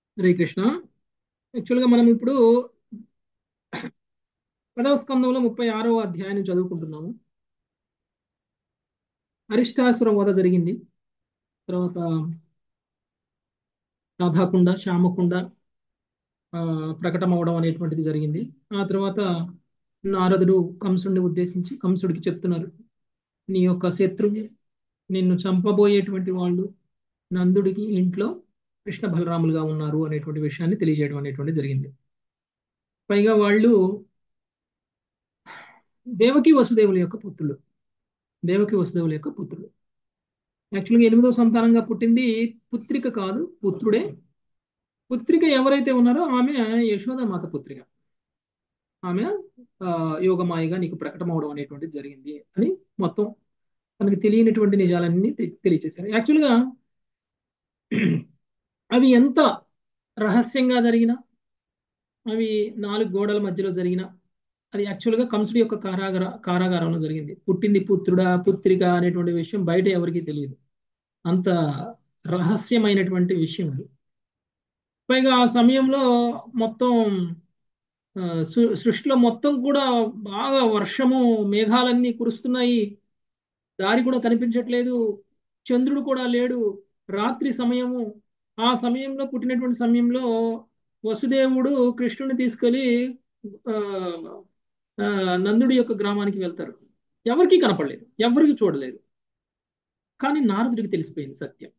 హరే కృష్ణ యాక్చువల్గా మనం ఇప్పుడు పదవ స్కందంలో ముప్పై ఆరవ అధ్యాయాన్ని చదువుకుంటున్నాము అరిష్టాసురం వధ జరిగింది తర్వాత రాధాకుండ శ్యామకుండ ఆ, ప్రకటమవడం అనేటువంటిది జరిగింది ఆ తర్వాత నారదుడు కంసుడిని ఉద్దేశించి కంసుడికి చెప్తున్నారు నీ యొక్క శత్రువు నిన్ను చంపబోయేటువంటి వాళ్ళు నందుడికి ఇంట్లో కృష్ణ బలరాములుగా ఉన్నారు అనేటువంటి విషయాన్ని తెలియజేయడం అనేటువంటి జరిగింది పైగా వాళ్ళు దేవకి వసుదేవుల యొక్క పుత్రులు దేవకి వసుదేవుల యొక్క పుత్రులు యాక్చువల్గా ఎనిమిదో సంతానంగా పుట్టింది పుత్రిక కాదు పుత్రుడే పుత్రిక ఎవరైతే ఉన్నారో ఆమె యశోదామాత పుత్రిక ఆమె ఆ, యోగమాయగా నీకు ప్రకటమవడం అనేటువంటిది జరిగింది అని మొత్తం మనకి తెలియనటువంటి నిజాలన్నీ తె- తెలియచేశారు యాక్చువల్గా అవి ఎంత రహస్యంగా జరిగినా అవి నాలుగు గోడల మధ్యలో జరిగిన అది యాక్చువల్గా కంసుడి యొక్క కారాగార కారాగారంలో జరిగింది పుట్టింది పుత్రుడా పుత్రిక అనేటువంటి విషయం బయట ఎవరికీ తెలియదు అంత రహస్యమైనటువంటి విషయం అది పైగా ఆ సమయంలో మొత్తం ఆ, సృ- సృష్టిలో మొత్తం కూడా బాగా వర్షము మేఘాలన్నీ కురుస్తున్నాయి దారి కూడా కనిపించట్లేదు చంద్రుడు కూడా లేడు రాత్రి సమయము ఆ సమయంలో పుట్టినటువంటి సమయంలో వసుదేవుడు కృష్ణుని తీసుకెళ్లి ఆ, ఆ, నందుడి యొక్క గ్రామానికి వెళ్తారు ఎవరికీ కనపడలేదు ఎవరికి చూడలేదు కానీ నారదుడికి తెలిసిపోయింది సత్యం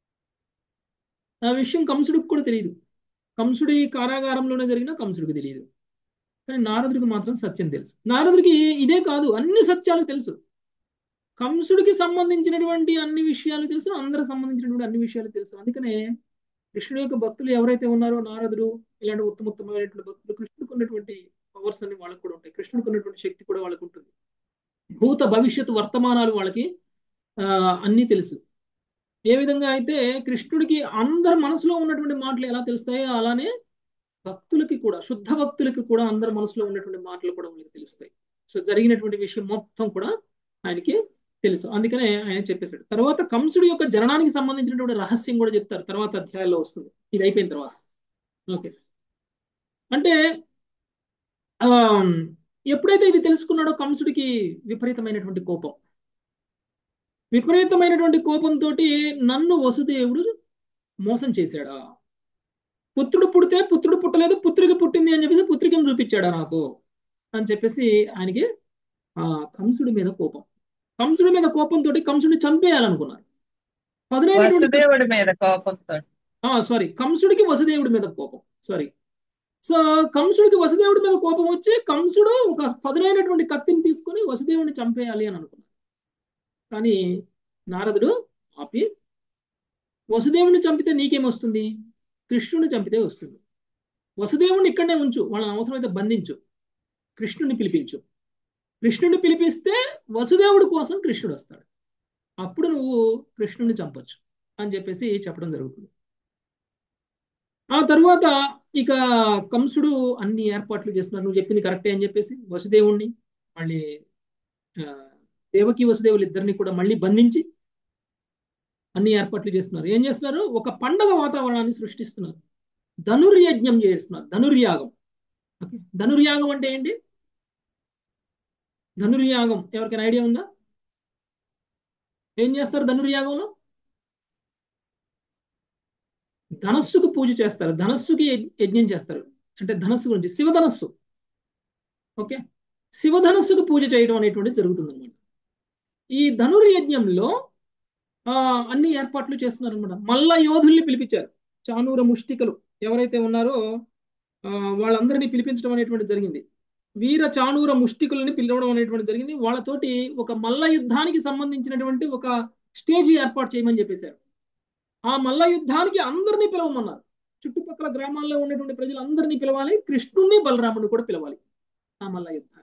ఆ విషయం కంసుడికి కూడా తెలియదు కంసుడి కారాగారంలోనే జరిగినా కంసుడికి తెలియదు కానీ నారదుడికి మాత్రం సత్యం తెలుసు నారదుడికి ఇదే కాదు అన్ని సత్యాలు తెలుసు కంసుడికి సంబంధించినటువంటి అన్ని విషయాలు తెలుసు అందరికి సంబంధించినటువంటి అన్ని విషయాలు తెలుసు అందుకనే కృష్ణుడి యొక్క భక్తులు ఎవరైతే ఉన్నారో నారదుడు ఇలాంటి ఉత్తమోత్తమైనటువంటి భక్తులు కృష్ణుడికి ఉన్నటువంటి పవర్స్ అన్ని వాళ్ళకు కూడా ఉంటాయి కృష్ణుడికి ఉన్నటువంటి శక్తి కూడా వాళ్ళకు ఉంటుంది భూత భవిష్యత్తు వర్తమానాలు వాళ్ళకి ఆ, అన్నీ తెలుసు ఏ విధంగా అయితే కృష్ణుడికి అందరి మనసులో ఉన్నటువంటి మాటలు ఎలా తెలుస్తాయో అలానే భక్తులకి కూడా శుద్ధ భక్తులకి కూడా అందరి మనసులో ఉన్నటువంటి మాటలు కూడా వాళ్ళకి తెలుస్తాయి సో జరిగినటువంటి విషయం మొత్తం కూడా ఆయనకి తెలుసు అందుకనే ఆయన చెప్పేశాడు తర్వాత కంసుడి యొక్క జననానికి సంబంధించినటువంటి రహస్యం కూడా చెప్తారు తర్వాత అధ్యాయాల్లో వస్తుంది ఇది అయిపోయిన తర్వాత ఓకే అంటే ఆ ఎప్పుడైతే ఇది తెలుసుకున్నాడో కంసుడికి విపరీతమైనటువంటి కోపం విపరీతమైనటువంటి కోపంతో నన్ను వసుదేవుడు మోసం చేశాడా పుత్రుడు పుడితే పుత్రుడు పుట్టలేదు పుత్రిక పుట్టింది అని చెప్పేసి పుత్రికను చూపించాడా నాకు అని చెప్పేసి ఆయనకి ఆ కంసుడి మీద కోపం కంసుడి మీద కోపంతో కంసుడిని చంపేయాలనుకున్నారు పదునైనటువంటి వసుదేవుడి మీద కోపంతో సారీ కంసుడికి వసుదేవుడి మీద కోపం సారీ సో కంసుడికి వసుదేవుడి మీద కోపం వచ్చి కంసుడు ఒక పదునైనటువంటి కత్తిని తీసుకొని వసుదేవుడిని చంపేయాలి అని అనుకున్నాడు కానీ నారదుడు ఆపి వసుదేవుని చంపితే నీకేమొస్తుంది కృష్ణుని చంపితే వస్తుంది వసుదేవుని ఇక్కడనే ఉంచు వాళ్ళని అవసరమైతే బంధించు కృష్ణుని పిలిపించు కృష్ణుని పిలిపిస్తే వసుదేవుడి కోసం కృష్ణుడు వస్తాడు అప్పుడు నువ్వు కృష్ణుని చంపొచ్చు అని చెప్పేసి చెప్పడం జరుగుతుంది ఆ తర్వాత ఇక కంసుడు అన్ని ఏర్పాట్లు చేస్తున్నారు నువ్వు చెప్పింది కరెక్టే అని చెప్పేసి వసుదేవుణ్ణి మళ్ళీ ఆ, దేవకి వసుదేవులు ఇద్దరిని కూడా మళ్ళీ బంధించి అన్ని ఏర్పాట్లు చేస్తున్నారు ఏం చేస్తున్నారు ఒక పండగ వాతావరణాన్ని సృష్టిస్తున్నారు ధనుర్యజ్ఞం చేస్తున్నారు ధనుర్యాగం ఓకే ధనుర్యాగం అంటే ఏంటి ధనుర్యాగం ఎవరికైనా ఐడియా ఉందా ఏం చేస్తారు ధనుర్యాగంలో ధనస్సుకు పూజ చేస్తారు ధనస్సుకి యజ్- యజ్ఞం చేస్తారు అంటే ధనస్సు గురించి శివధనస్సు ఓకే శివధనస్సుకు పూజ చేయడం అనేటువంటిది జరుగుతుంది అనమాట ఈ ధనుర్యజ్ఞంలో ఆ, అన్ని ఏర్పాట్లు చేస్తున్నారు అనమాట మల్ల యోధుల్ని పిలిపించారు చానూర ముష్టికలు ఎవరైతే ఉన్నారో ఆ, వాళ్ళందరినీ పిలిపించడం అనేటువంటి జరిగింది వీర చానూర ముష్టికుల్ని పిలవడం అనేటువంటి జరిగింది వాళ్ళతోటి ఒక మల్ల యుద్ధానికి సంబంధించినటువంటి ఒక స్టేజ్ ఏర్పాటు చేయమని చెప్పేశారు ఆ మల్ల యుద్ధానికి అందరినీ పిలవమన్నారు చుట్టుపక్కల గ్రామాల్లో ఉన్నటువంటి ప్రజలందరినీ పిలవాలి కృష్ణుణ్ణి బలరాముని కూడా పిలవాలి ఆ మల్ల యుద్ధానికి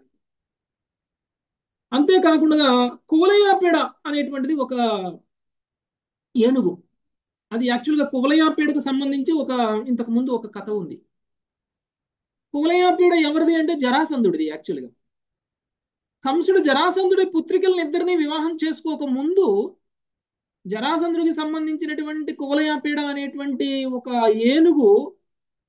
అంతేకాకుండా కువలయాపేడ అనేటువంటిది ఒక ఏనుగు అది యాక్చువల్గా కువలయాపేడకు సంబంధించి ఒక ఇంతకు ముందు ఒక కథ ఉంది కువలయాపేడ ఎవరిది అంటే జరాసంధుడిది యాక్చువల్గా కంసుడు జరాసంధుడి పుత్రికలను ఇద్దరిని వివాహం చేసుకోక ముందు జరాసంధుడికి సంబంధించినటువంటి కువలయాపీడ అనేటువంటి ఒక ఏనుగు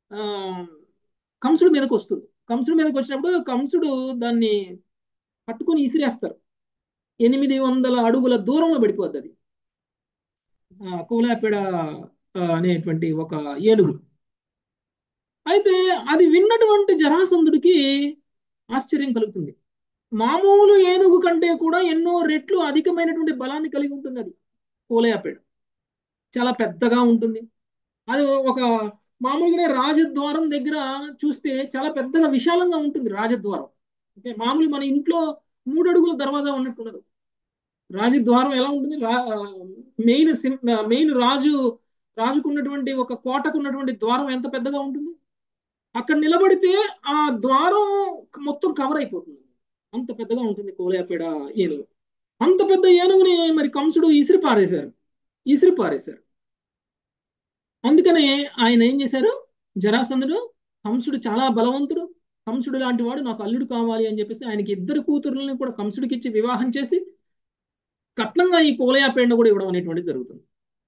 ఆ, కంసుడు మీదకి వస్తుంది కంసుడు మీదకి వచ్చినప్పుడు కంసుడు దాన్ని పట్టుకొని ఇసిరేస్తారు ఎనిమిది వందల అడుగుల దూరంలో పడిపోద్ది అది ఆ, కోలాపేడ ఆ, అనేటువంటి ఒక ఏనుగు అయితే అది విన్నటువంటి జరాసంధుడికి ఆశ్చర్యం కలుగుతుంది మామూలు ఏనుగు కంటే కూడా ఎన్నో రెట్లు అధికమైనటువంటి బలాన్ని కలిగి ఉంటుంది అది కోలయాపేడ చాలా పెద్దగా ఉంటుంది అది ఒక మామూలుగానే రాజద్వారం దగ్గర చూస్తే చాలా పెద్దగా విశాలంగా ఉంటుంది రాజద్వారం ఓకే మామూలు మన ఇంట్లో మూడు అడుగుల దర్వాజా ఉన్నట్టు ఉండదు రాజద్వారం ఎలా ఉంటుంది మెయిన్ మెయిన్ రాజు రాజుకున్నటువంటి ఒక కోటకు ఉన్నటువంటి ద్వారం ఎంత పెద్దగా ఉంటుంది అక్కడ నిలబడితే ఆ ద్వారం మొత్తం కవర్ అయిపోతుంది అంత పెద్దగా ఉంటుంది కోలయాపేడ ఏనుగు అంత పెద్ద ఏనుగుని మరి కంసుడు ఇసిరి పారేశారు ఇసిరి పారేశారు అందుకనే ఆయన ఏం చేశారు జరాసంధుడు కంసుడు చాలా బలవంతుడు కంసుడు లాంటి వాడు నాకు అల్లుడు కావాలి అని చెప్పేసి ఆయనకి ఇద్దరు కూతురులను కూడా కంసుడికి ఇచ్చి వివాహం చేసి కట్నంగా ఈ కోలయాపేడను కూడా ఇవ్వడం అనేటువంటిది జరుగుతుంది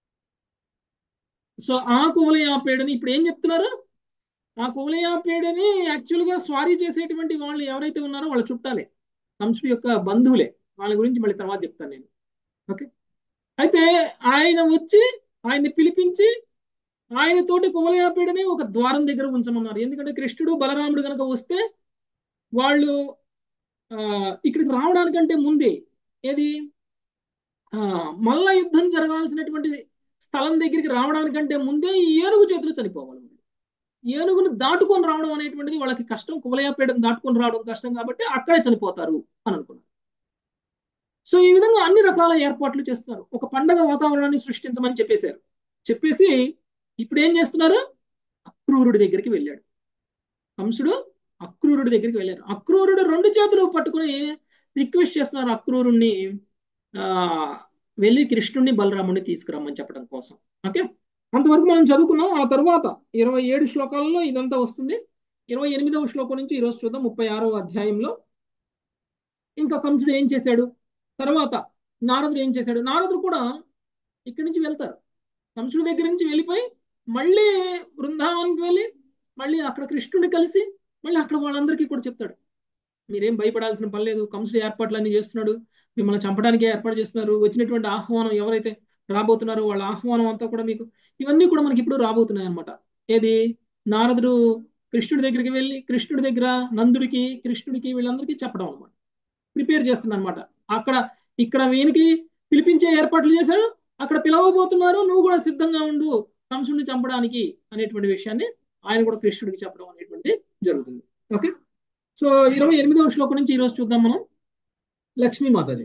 సో ఆ కోలయాపేడని ఇప్పుడు ఏం చెప్తున్నారు ఆ కోలయాపేడని యాక్చువల్గా స్వారీ చేసేటువంటి వాళ్ళు ఎవరైతే ఉన్నారో వాళ్ళ చుట్టాలే కంసుడి యొక్క బంధువులే వాళ్ళ గురించి మళ్ళీ తర్వాత చెప్తాను నేను ఓకే అయితే ఆయన వచ్చి ఆయన్ని పిలిపించి ఆయనతోటి కువలయాపేడని ఒక ద్వారం దగ్గర ఉంచమన్నారు ఎందుకంటే కృష్ణుడు బలరాముడు కనుక వస్తే వాళ్ళు ఆ ఇక్కడికి రావడానికంటే ముందే ఏది ఆ మల్ల యుద్ధం జరగాల్సినటువంటి స్థలం దగ్గరికి రావడానికంటే ముందే ఈ ఏనుగు చేతులు చనిపోవాలి ఏనుగును దాటుకొని రావడం అనేటువంటిది వాళ్ళకి కష్టం కువలయాపేటను దాటుకొని రావడం కష్టం కాబట్టి అక్కడే చనిపోతారు అని అనుకున్నారు సో ఈ విధంగా అన్ని రకాల ఏర్పాట్లు చేస్తున్నారు ఒక పండగ వాతావరణాన్ని సృష్టించమని చెప్పేశారు చెప్పేసి ఇప్పుడు ఏం చేస్తున్నారు అక్రూరుడి దగ్గరికి వెళ్ళాడు కంసుడు అక్రూరుడి దగ్గరికి వెళ్ళారు అక్రూరుడు రెండు చేతులు పట్టుకుని రిక్వెస్ట్ చేస్తున్నారు అక్రూరుణ్ణి ఆ వెళ్ళి కృష్ణుడిని బలరాముడిని తీసుకురమ్మని చెప్పడం కోసం ఓకే అంతవరకు మనం చదువుకున్నాం ఆ తర్వాత ఇరవై ఏడు శ్లోకాలలో ఇదంతా వస్తుంది ఇరవై ఎనిమిదవ శ్లోకం నుంచి ఈరోజు చూద్దాం ముప్పై ఆరవ అధ్యాయంలో ఇంకా కంసుడు ఏం చేశాడు తర్వాత నారదుడు ఏం చేశాడు నారదుడు కూడా ఇక్కడి నుంచి వెళ్తారు కంసుడి దగ్గర నుంచి వెళ్ళిపోయి మళ్ళీ బృందావనానికి వెళ్ళి మళ్ళీ అక్కడ కృష్ణుడిని కలిసి మళ్ళీ అక్కడ వాళ్ళందరికీ కూడా చెప్తాడు మీరేం భయపడాల్సిన పని లేదు కంసుడు ఏర్పాట్లన్నీ చేస్తున్నాడు మిమ్మల్ని చంపడానికి ఏర్పాటు చేస్తున్నారు వచ్చినటువంటి ఆహ్వానం ఎవరైతే రాబోతున్నారో వాళ్ళ ఆహ్వానం అంతా కూడా మీకు ఇవన్నీ కూడా మనకి ఇప్పుడు రాబోతున్నాయి అనమాట ఏది నారదుడు కృష్ణుడి దగ్గరికి వెళ్ళి కృష్ణుడి దగ్గర నందుడికి కృష్ణుడికి వీళ్ళందరికీ చెప్పడం అనమాట ప్రిపేర్ చేస్తున్నా అనమాట అక్కడ ఇక్కడ వీనికి పిలిపించే ఏర్పాట్లు చేశాడు అక్కడ పిలవబోతున్నారు నువ్వు కూడా సిద్ధంగా ఉండు కంసుడిని చంపడానికి అనేటువంటి విషయాన్ని ఆయన కూడా కృష్ణుడికి చెప్పడం అనేటువంటిది జరుగుతుంది ఓకే సో ఇరవై ఎనిమిదవ శ్లోకం నుంచి ఈరోజు చూద్దాం మనం లక్ష్మీ మాతాజీ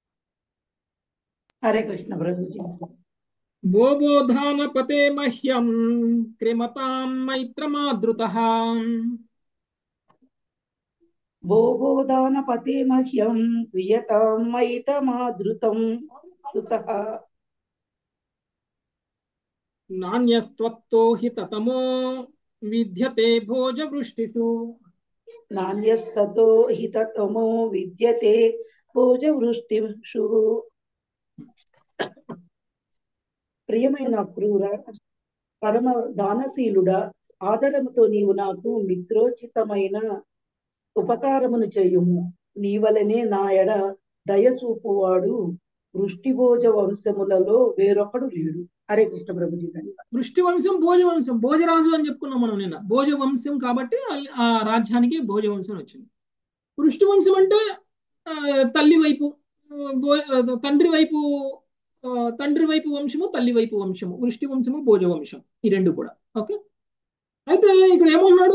హరే కృష్ణ ప్రభుజీ బోబోధాన పతే మహ్యం క్రిమతాం మైత్రమాదృత భోగోదాన పతే మహ్యం క్రియతాం మైతమాదృతం సుతః నాణ్యస్త్వత్తో హి తతమో విద్యతే భోజవృష్టిషు నాణ్యస్తతో హితతమో విద్యతే భోజవృష్టిషు ప్రియమైన క్రూర పరమ దానశీలుడా ఆదరముతో నీవు నాకు మిత్రోచితమైన ఉపకారమును చేయుము నీ వలనే నా ఎడ దయచూపువాడు వృష్టిభోజ వంశములలో వేరొకడు లేడు హరే కృష్ణ ప్రభుజీ ధన్యవాదాలు వృష్టి వంశం భోజ వంశం భోజరాజు అని చెప్పుకున్నాం మనం నిన్న భోజ వంశం కాబట్టి ఆ- ఆ రాజ్యానికి భోజ వంశం వచ్చింది వృష్టి వంశం అంటే ఆ, తల్లి వైపు ఆ, భో- ఆ, తండ్రి వైపు ఆ, తండ్రి వైపు వంశము తల్లి వైపు వంశము వృష్టి వంశము భోజ వంశం ఈ రెండు కూడా ఓకే అయితే ఇక్కడ ఏమన్నాడు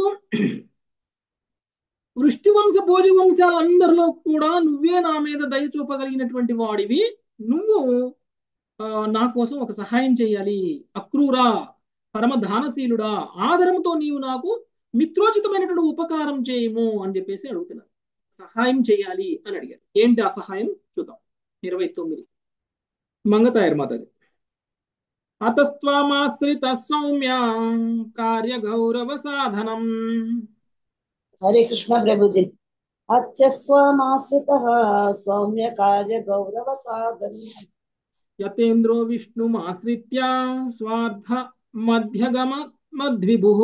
వృష్టి వంశ భోజ వంశాలందరిలో కూడా నువ్వే నా మీద దయ చూపగలిగినటువంటి వాడివి నువ్వు ఆ, నా కోసం ఒక సహాయం చేయాలి అక్రూరా పరమ దానశీలుడా ఆదరంతో నీవు నాకు మిత్రోచితమైనటువంటి ఉపకారం చేయము అని చెప్పేసి అడుగుతున్నారు సహాయం చేయాలి అని అడిగారు ఏంటి ఆ సహాయం చూద్దాం ఇరవై తొమ్మిది మంగతాయర్ మాతది అతస్త్వామాశ్రిత సౌమ్య కార్య గౌరవ సాధనం హరే కృష్ణ ప్రభుజీ అత్యస్వామాశ్రిత సౌమ్య కార్య గౌరవ సాధన యతేంద్రో విష్ణుమాశ్రిత్య స్వార్థ మధ్యగమ మద్విభుః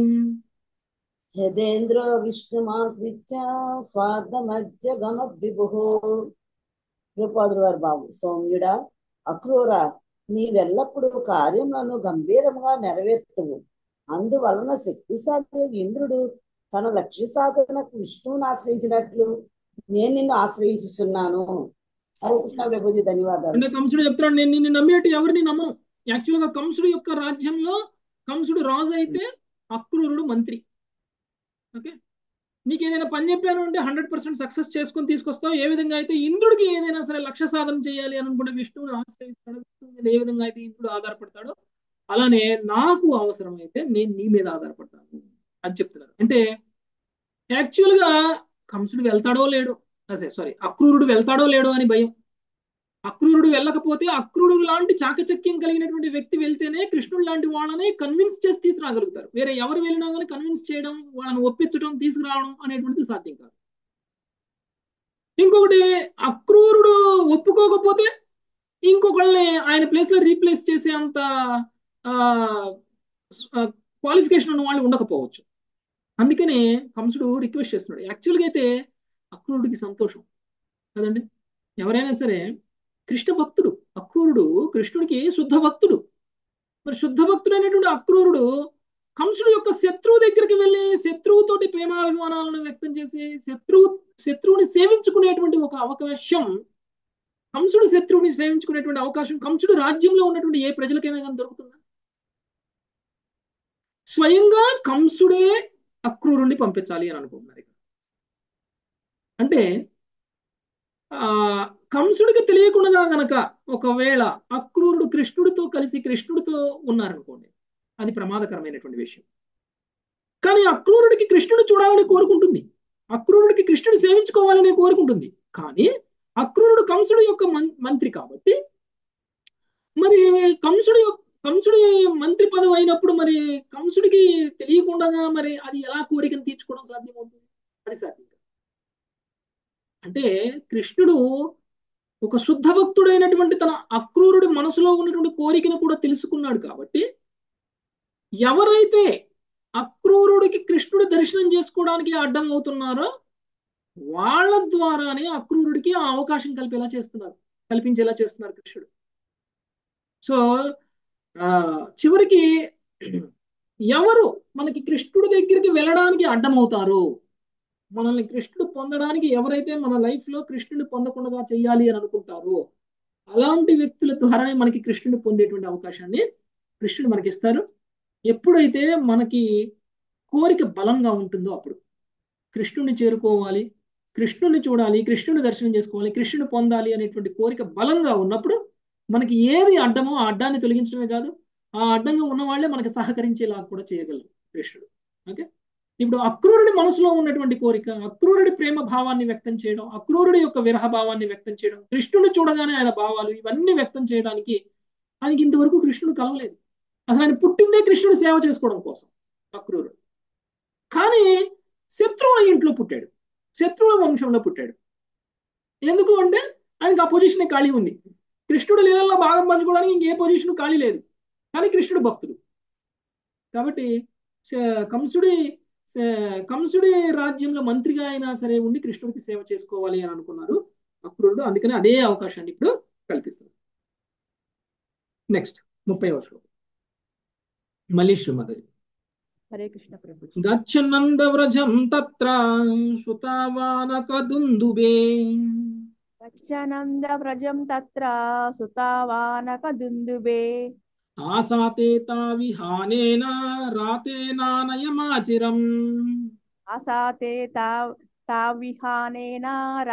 యదేంద్రో విష్ణుమాశ్రిత్య స్వార్థమధ్యగమద్విభుః రూపాదుల వారి బాబు సౌమ్యుడా అక్రూర నీవెల్లప్పుడూ కార్యములను గంభీరముగా నెరవేర్తువు అందువలన శక్తిశాలి ఇంద్రుడు తన లక్ష్య సాధనకు విష్ణువుని ఆశ్రయించినట్లు నేను నిన్ను ఆశ్రయించుచున్నాను హరే కృష్ణ ప్రభుజీ ధన్యవాదాలు అంటే కంసుడు చెప్తున్నాడు నేను నిన్ను నమ్మేటి ఎవరిని నమ్మను యాక్చువల్ గా కంసుడు యొక్క రాజ్యంలో కంసుడు రాజు అయితే అక్రూరుడు మంత్రి ఓకే నీకు ఏదైనా పని చెప్పాను అంటే హండ్రెడ్ పర్సెంట్ సక్సెస్ చేసుకొని తీసుకొస్తావు ఏ విధంగా అయితే ఇంద్రుడికి ఏదైనా సరే లక్ష్య సాధన చేయాలి అని అనుకుంటే విష్ణువుని ఆశ్రయిస్తాడు విష్ణువు మీద ఏ విధంగా అయితే ఇంద్రుడు ఆధారపడతాడో అలానే నాకు అవసరమైతే నేను నీ మీద ఆధారపడతాను అని చెప్తున్నారు అంటే యాక్చువల్ గా కంసుడు వెళ్తాడో లేడో అదే సారీ అక్రూరుడు వెళ్తాడో లేడో అని భయం అక్రూరుడు వెళ్ళకపోతే అక్రూరుడు లాంటి చాకచక్యం కలిగినటువంటి వ్యక్తి వెళ్తేనే కృష్ణుడు లాంటి వాళ్ళని కన్విన్స్ చేసి తీసుకురాగలుగుతారు వేరే ఎవరు వెళ్ళినా కానీ కన్విన్స్ చేయడం వాళ్ళని ఒప్పించడం తీసుకురావడం అనేటువంటిది సాధ్యం కాదు ఇంకొకటి అక్రూరుడు ఒప్పుకోకపోతే ఇంకొకళ్ళని ఆయన ప్లేస్ లో రీప్లేస్ చేసే అంత క్వాలిఫికేషన్ ఉన్న వాళ్ళు ఉండకపోవచ్చు అందుకనే కంసుడు రిక్వెస్ట్ చేస్తున్నాడు యాక్చువల్గా అయితే అక్రూరుడికి సంతోషం కదండి ఎవరైనా సరే కృష్ణ భక్తుడు అక్రూరుడు కృష్ణుడికి శుద్ధ భక్తుడు మరి శుద్ధ భక్తుడు అనేటువంటి అక్రూరుడు కంసుడు యొక్క శత్రువు దగ్గరికి వెళ్ళి శత్రువుతోటి ప్రేమాభిమానాలను వ్యక్తం చేసి శత్రువు శత్రువుని సేవించుకునేటువంటి ఒక అవకాశం కంసుడు శత్రువుని సేవించుకునేటువంటి అవకాశం కంసుడు రాజ్యంలో ఉన్నటువంటి ఏ ప్రజలకైనా కానీ దొరుకుతుందా స్వయంగా కంసుడే అక్రూరుణ్ణి పంపించాలి అని అనుకుంటున్నారు ఇక్కడ అంటే ఆ కంసుడికి తెలియకుండా గనక ఒకవేళ అక్రూరుడు కృష్ణుడితో కలిసి కృష్ణుడితో ఉన్నారనుకోండి అది ప్రమాదకరమైనటువంటి విషయం కానీ అక్రూరుడికి కృష్ణుడు చూడాలని కోరుకుంటుంది అక్రూరుడికి కృష్ణుడు సేవించుకోవాలని కోరుకుంటుంది కానీ అక్రూరుడు కంసుడు యొక్క మంత్రి కాబట్టి మరి కంసుడు కంసుడి మంత్రి పదవి అయినప్పుడు మరి కంసుడికి తెలియకుండా మరి అది ఎలా కోరికను తీర్చుకోవడం సాధ్యమవుతుంది అది సాధ్యం అంటే కృష్ణుడు ఒక శుద్ధ భక్తుడైనటువంటి తన అక్రూరుడి మనసులో ఉన్నటువంటి కోరికను కూడా తెలుసుకున్నాడు కాబట్టి ఎవరైతే అక్రూరుడికి కృష్ణుడి దర్శనం చేసుకోవడానికి అడ్డం అవుతున్నారో వాళ్ళ ద్వారానే అక్రూరుడికి ఆ అవకాశం కల్పేలా చేస్తున్నారు కల్పించేలా చేస్తున్నారు కృష్ణుడు సో ఆ చివరికి ఎవరు మనకి కృష్ణుడి దగ్గరికి వెళ్ళడానికి అడ్డమవుతారు మనల్ని కృష్ణుడు పొందడానికి ఎవరైతే మన లైఫ్ లో కృష్ణుడిని పొందకుండా చేయాలి అని అనుకుంటారో అలాంటి వ్యక్తుల ద్వారానే మనకి కృష్ణుడిని పొందేటువంటి అవకాశాన్ని కృష్ణుడు మనకి ఇస్తారు ఎప్పుడైతే మనకి కోరిక బలంగా ఉంటుందో అప్పుడు కృష్ణుడిని చేరుకోవాలి కృష్ణుడిని చూడాలి కృష్ణుని దర్శనం చేసుకోవాలి కృష్ణుని పొందాలి అనేటువంటి కోరిక బలంగా ఉన్నప్పుడు మనకి ఏది అడ్డమో ఆ అడ్డాన్ని తొలగించడమే కాదు ఆ అడ్డంగా ఉన్న వాళ్ళే మనకి సహకరించేలా కూడా చేయగలరు కృష్ణుడు ఓకే ఇప్పుడు అక్రూరుడి మనసులో ఉన్నటువంటి కోరిక అక్రూరుడి ప్రేమ భావాన్ని వ్యక్తం చేయడం అక్రూరుడి యొక్క విరహ భావాన్ని వ్యక్తం చేయడం కృష్ణుని చూడగానే ఆయన భావాలు ఇవన్నీ వ్యక్తం చేయడానికి ఆయనకి ఇంతవరకు కృష్ణుడు కలవలేదు అసలు ఆయన పుట్టిందే కృష్ణుడు సేవ చేసుకోవడం కోసం అక్రూరుడు కానీ శత్రువుల ఇంట్లో పుట్టాడు శత్రువుల వంశంలో పుట్టాడు ఎందుకు అంటే ఆయనకి ఆ పొజిషన్ ఖాళీ ఉంది కృష్ణుడు లీలల్లో భాగం పంచుకోవడానికి ఇంకే పొజిషన్ ఖాళీ లేదు కానీ కృష్ణుడు భక్తుడు కాబట్టి కంసుడి కంసుడి రాజ్యంలో మంత్రిగా అయినా సరే ఉండి కృష్ణుడికి సేవ చేసుకోవాలి అని అనుకున్నారు అక్రూరుడు అందుకని అదే అవకాశాన్ని ఇప్పుడు కల్పిస్తున్నారు నెక్స్ట్ ముప్పై శ్లోకం మళ్ళీ శ్రీమతి హరే కృష్ణ ప్రభు గచ్చనందవ్రజం తత్ర సుతావానకదుందుబే గచ్చనంద వ్రజం తత్ర సుతావానక దుందుబే ఆసాతే తావిహానేన రాతేనానయమాచిరం అసాతే తా తావిహానేన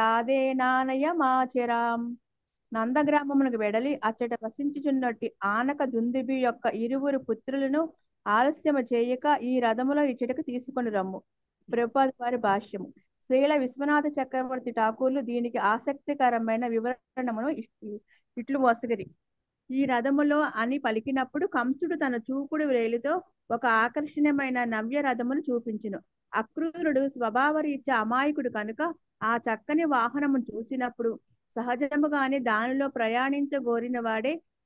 రాధేనానయమాచరాం నందగ్రామమునకు వెడలి అచ్చట వసించుచున్నట్టి ఆనక దుందుబి యొక్క ఇరువురు పుత్రులను ఆలస్యము చేయక ఈ రథములో ఇచ్చటకు తీసుకొని రమ్ము ప్రభుపాద వారి భాష్యము శ్రీల విశ్వనాథ చక్రవర్తి ఠాకూర్లు దీనికి ఆసక్తికరమైన వివరణమును ఇట్లు వసగిరి ఈ రథములో అని పలికినప్పుడు కంసుడు తన చూపుడు వేలితో ఒక ఆకర్షణీయమైన నవ్య రథమును చూపించును అక్రూరుడు స్వభావరీత్యా అమాయకుడు కనుక ఆ చక్కని వాహనము చూసినప్పుడు సహజముగానే దానిలో ప్రయాణించగోరిన వాడే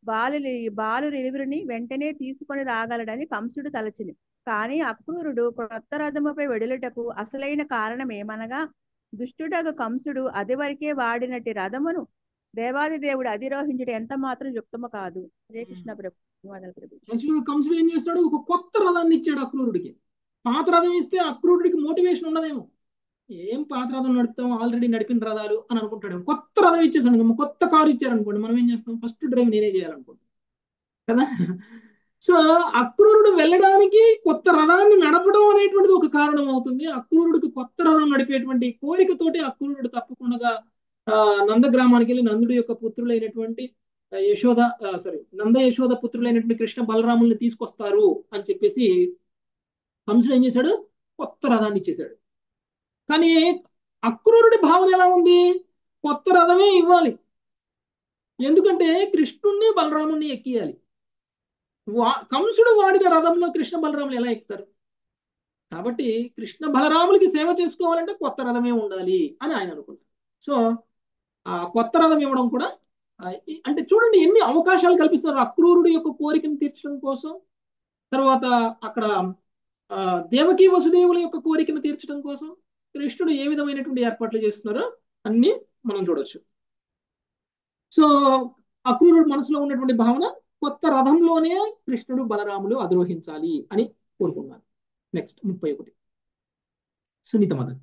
బాలులి బాలురు ఇరువురిని వెంటనే తీసుకొని రాగలడని కంసుడు తలచిని కాని అక్రూరుడు క్రొత్త రథముపై వెడులుటకు అసలైన కారణం ఏమనగా దుష్టుడగు కంసుడు అదివరకే వాడినట్టి రథమును దేవాది దేవుడు అధిరోహించుడు ఎంత మాత్రం యుక్తము కాదు హరే కృష్ణ ప్రభు ధన్యవాదాలు ప్రభు యాక్చువల్గా కంసుడు ఏం చేస్తాడు ఒక కొత్త రథాన్ని ఇచ్చాడు అక్రూరుడికి పాత రథం ఇస్తే అక్రూరుడికి మోటివేషన్ ఉండదేమో ఏం పాత రథం నడుపుతాం ఆల్రెడీ నడిపిన రథాలు అని అనుకుంటాడు కొత్త రథం ఇచ్చేసాడు అనుకో, కొత్త కారు ఇచ్చారనుకోండి మనం ఏం చేస్తాం ఫస్ట్ డ్రైవ్ నేనే చేయాలనుకుంటాం కదా సో అక్రూరుడు వెళ్ళడానికి కొత్త రథాన్ని నడపడం అనేటువంటిది ఒక కారణం అవుతుంది అక్రూరుడికి కొత్త రథం నడిపేటువంటి కోరికతోటి అక్రూరుడు తప్పకుండా ఆ, నందగ్రామానికి వెళ్ళి నందుడి యొక్క పుత్రులైనటువంటి ఆ, యశోద సారీ నంద యశోద పుత్రులైనటువంటి కృష్ణ బలరాముల్ని తీసుకొస్తారు అని చెప్పేసి కంసుడు ఏం చేశాడు కొత్త రథాన్ని ఇచ్చేశాడు కానీ అక్రూరుడి భావన ఎలా ఉంది కొత్త రథమే ఇవ్వాలి ఎందుకంటే కృష్ణుణ్ణి బలరాముణ్ణి ఎక్కియాలి వా కంసుడు వాడిన రథంలో కృష్ణ బలరాములు ఎలా ఎక్కుతారు కాబట్టి కృష్ణ బలరాములకి సేవ చేసుకోవాలంటే కొత్త రథమే ఉండాలి అని ఆయన అనుకున్నారు సో ఆ కొత్త రథం ఇవ్వడం కూడా ఆ, ఈ- అంటే చూడండి ఎన్ని అవకాశాలు కల్పిస్తున్నారు అక్రూరుడి యొక్క కోరికను తీర్చడం కోసం తర్వాత అక్కడ ఆ, దేవకీ వసుదేవుల యొక్క కోరికను తీర్చడం కోసం కృష్ణుడు ఏ విధమైనటువంటి ఏర్పాట్లు చేస్తున్నారో అన్ని మనం చూడొచ్చు సో అక్రూరుడు మనసులో ఉన్నటువంటి భావన కొత్త రథంలోనే కృష్ణుడు బలరాములు అధిరోహించాలి అని కోరుకున్నారు నెక్స్ట్ ముప్పై ఒకటి సునీత మదన్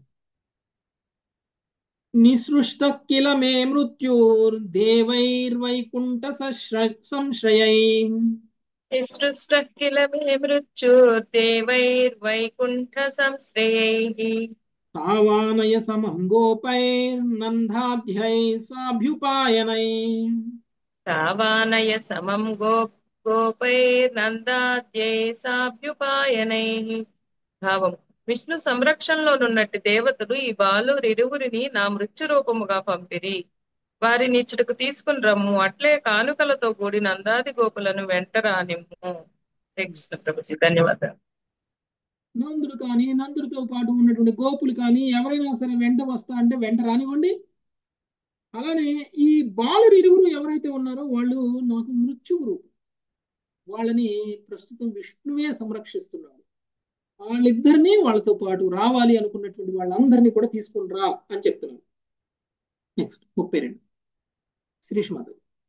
నిసృష్ట కిల మే మృత్యుర్దేవైర్వైకుంఠ సశ్ర- సంశ్రయై నిసృష్ట కిల మే మృత్యుర్దేవైర్వైకుంఠ సంశ్రయైః తావానయ సమం గోపైర్నందాధ్యై సాభ్యుపాయనై తావానయ సమం గో గోపైర్నందాద్యై సాభ్యుపాయనైః భావం విష్ణు సంరక్షణలోనున్నట్టు దేవతలు ఈ బాలురిరువురిని నా మృత్యు రూపముగా పంపిరి వారిని ఇచ్చటకు తీసుకుని రమ్ము అట్లే కానుకలతో కూడిన నందాది గోపులను వెంట రానిమ్ము హరే కృష్ణ ప్రభుజీ ధన్యవాదాలు నందుడు కానీ నందుడితో పాటు ఉన్నటువంటి గోపులు కానీ ఎవరైనా సరే వెంట వస్తా అంటే వెంట రానివ్వండి అలానే ఈ బాలురు ఇరువురు ఎవరైతే ఉన్నారో వాళ్ళు నాకు మృత్యువు రూపం వాళ్ళని ప్రస్తుతం విష్ణువే సంరక్షిస్తున్నాడు వాళ్ళిద్దరినీ వాళ్ళతో పాటు రావాలి అనుకున్నటువంటి వాళ్ళందరినీ కూడా తీసుకుని రా అని చెప్తున్నాను నెక్స్ట్ ముప్పై రెండు శ్రీష్మాత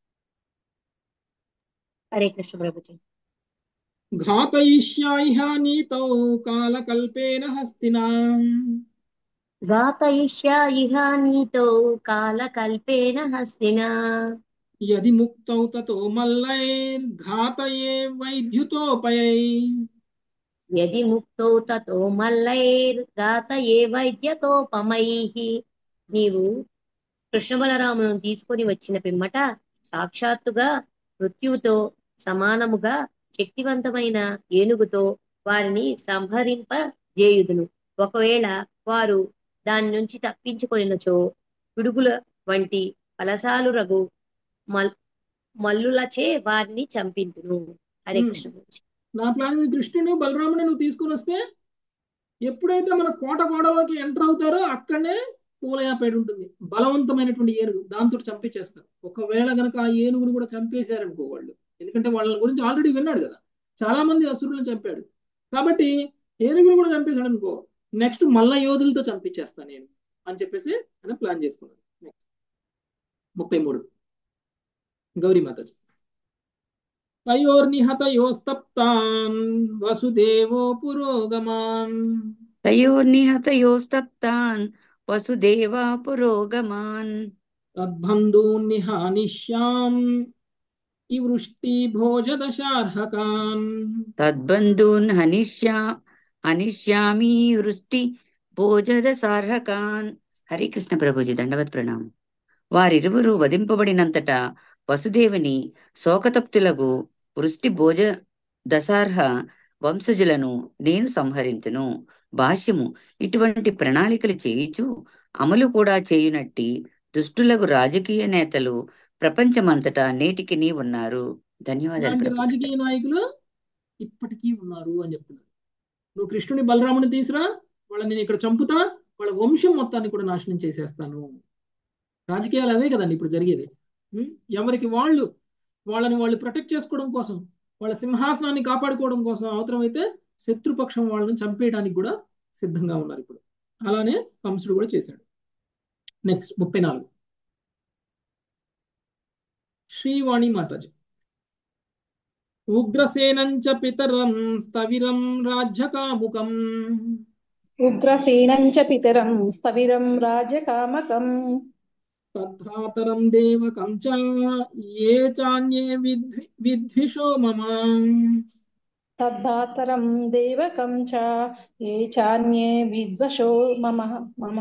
హరే కృష్ణ ప్రభుజీ ఘాతయిష్యాయిహ నీతౌ కాలకల్పేన హస్తినా ఘాతయిష్యా ఇహ నీతో కాలకల్పేన హస్తినా యది ముక్తౌ తతో మల్లైర్ఘాతయే వైద్యుతోపయై యది ముక్తో తతో మల్లైర్ఘాతయే వైద్యతోపమైః నీవు కృష్ణ బలరాములను తీసుకొని వచ్చిన పిమ్మట సాక్షాత్తుగా మృత్యువుతో సమానముగా శక్తివంతమైన ఏనుగుతో వారిని సంహరింపజేయుదును ఒకవేళ వారు దాని నుంచి తప్పించుకొనినచో పిడుగుల వంటి ఫలసాలు రగు మల్ మల్లులచే వారిని చంపింతును హరే Hmm. కృష్ణ ప్రభుజీ. నా ప్లాన్ కృష్ణుని బలరాముని నువ్వు తీసుకొని వస్తే ఎప్పుడైతే మన కోట గోడలోకి ఎంటర్ అవుతారో అక్కడనే పూలయాపేట ఉంటుంది బలవంతమైనటువంటి ఏనుగు దాంతో చంపించేస్తారు ఒకవేళ గనక ఆ ఏనుగును కూడా చంపేశారనుకో వాళ్ళు ఎందుకంటే వాళ్ళ గురించి ఆల్రెడీ విన్నాడు కదా చాలా మంది అసురులను చంపాడు కాబట్టి ఏనుగును కూడా చంపేశాడు అనుకో నెక్స్ట్ మల్ల యోధులతో చంపించేస్తాను నేను అని చెప్పేసి ఆయన ప్లాన్ చేసుకున్నాడు Next. ముప్పై మూడు గౌరీమాతాజీ తయోర్నిహతయోస్తప్తాన్ వసుదేవో పురోగమాన్ తయోర్నిహతయోస్తప్తాన్ వసుదేవా పురోగమాన్ తద్బంధూన్ నిహానిష్యాం ఈ వృష్టి భోజదశార్హకాన్ తద్బంధూన్ హనిష్యా హనిష్యామి వృష్టి భోజద సార్హకాన్ హరే కృష్ణ ప్రభుజీ దండవత్ ప్రణామం వారిరువురు వధింపబడినంతటా వసుదేవుని శోకతప్తులకు వృష్టి భోజ దశార్హ వంశజులను నేను సంహరింతును భాష్యము ఇటువంటి ప్రణాళికలు చేయుచు అమలు కూడా చేయునట్టి దుష్టులకు రాజకీయ నేతలు ప్రపంచమంతటా నేటికి ఉన్నారు ధన్యవాదాలు ఇలాంటి ప్రభుజీ రాజకీయ నాయకులు ఇప్పటికీ ఉన్నారు అని చెప్తున్నారు నువ్వు కృష్ణుని బలరాముని తీసురా వాళ్ళని నేను ఇక్కడ చంపుతా వాళ్ళ వంశం మొత్తాన్ని కూడా నాశనం చేసేస్తాను రాజకీయాలు అవే కదండి ఇప్పుడు జరిగేది ఉం? ఎవరికి వాళ్ళు వాళ్ళని వాళ్ళు ప్రొటెక్ట్ చేసుకోవడం కోసం వాళ్ళ సింహాసనాన్ని కాపాడుకోవడం కోసం అవసరమైతే శత్రుపక్షం వాళ్ళని చంపేయడానికి కూడా సిద్ధంగా ఉన్నారు ఇప్పుడు అలానే కంసుడు కూడా చేశాడు నెక్స్ట్ ముప్పై నాలుగు శ్రీవాణి మాతాజీ ఉగ్రసేనంచ పితరం స్థవిరం రాజ్యకాముకం ఉగ్రసేనం చ పితరం స్థవిరం రాజకామకం తద్ధాతరం దేవకం చ ఏ చాన్యే విద్వి విద్విషో మమ తద్ధాతరం దేవకం చ ఏ చాన్యే విద్వశో మమ మమ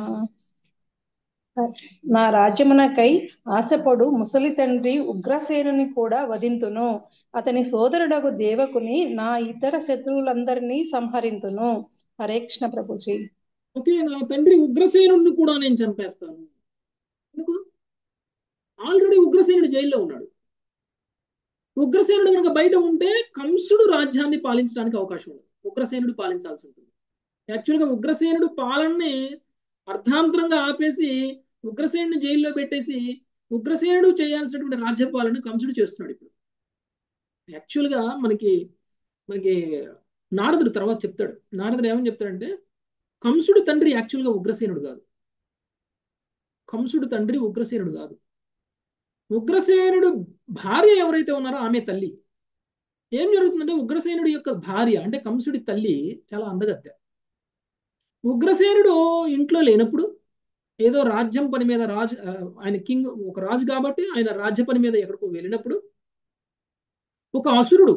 నా రాజ్యమునకై ఆశపడు ముసలి తండ్రి ఉగ్రసేనుని కూడా వధింతును అతని సోదరుడగు దేవకుని నా ఇతర శత్రువులందరినీ సంహరింతును హరే కృష్ణ ప్రభుజీ ఓకే నా తండ్రి ఉగ్రసేనుడిని కూడా నేను చంపేస్తాను ఎందుకు ఆల్రెడీ ఉగ్రసేనుడు జైల్లో ఉన్నాడు ఉగ్రసేనుడు కనుక బయట ఉంటే కంసుడు రాజ్యాన్ని పాలించడానికి అవకాశం ఉంది ఉగ్రసేనుడు పాలించాల్సి ఉంటుంది యాక్చువల్గా ఉగ్రసేనుడు పాలనని అర్ధాంతరంగా ఆపేసి ఉగ్రసేనుని జైల్లో పెట్టేసి ఉగ్రసేనుడు చేయాల్సినటువంటి రాజ్యపాలన కంసుడు చేస్తున్నాడు ఇప్పుడు యాక్చువల్గా మనకి మనకి నారదుడు తర్వాత చెప్తాడు నారదుడు ఏమని చెప్తాడంటే కంసుడు తండ్రి యాక్చువల్గా ఉగ్రసేనుడు కాదు కంసుడు తండ్రి ఉగ్రసేనుడు కాదు ఉగ్రసేనుడు భార్య ఎవరైతే ఉన్నారో ఆమె తల్లి ఏం జరుగుతుందంటే ఉగ్రసేనుడి యొక్క భార్య అంటే కంసుడి తల్లి చాలా అందగత్తె ఉగ్రసేనుడు ఇంట్లో లేనప్పుడు ఏదో రాజ్యం పని మీద రాజు ఆ, ఆయన కింగ్ ఒక రాజు కాబట్టి ఆయన రాజ్య పని మీద ఎక్కడికో వెళ్ళినప్పుడు ఒక అసురుడు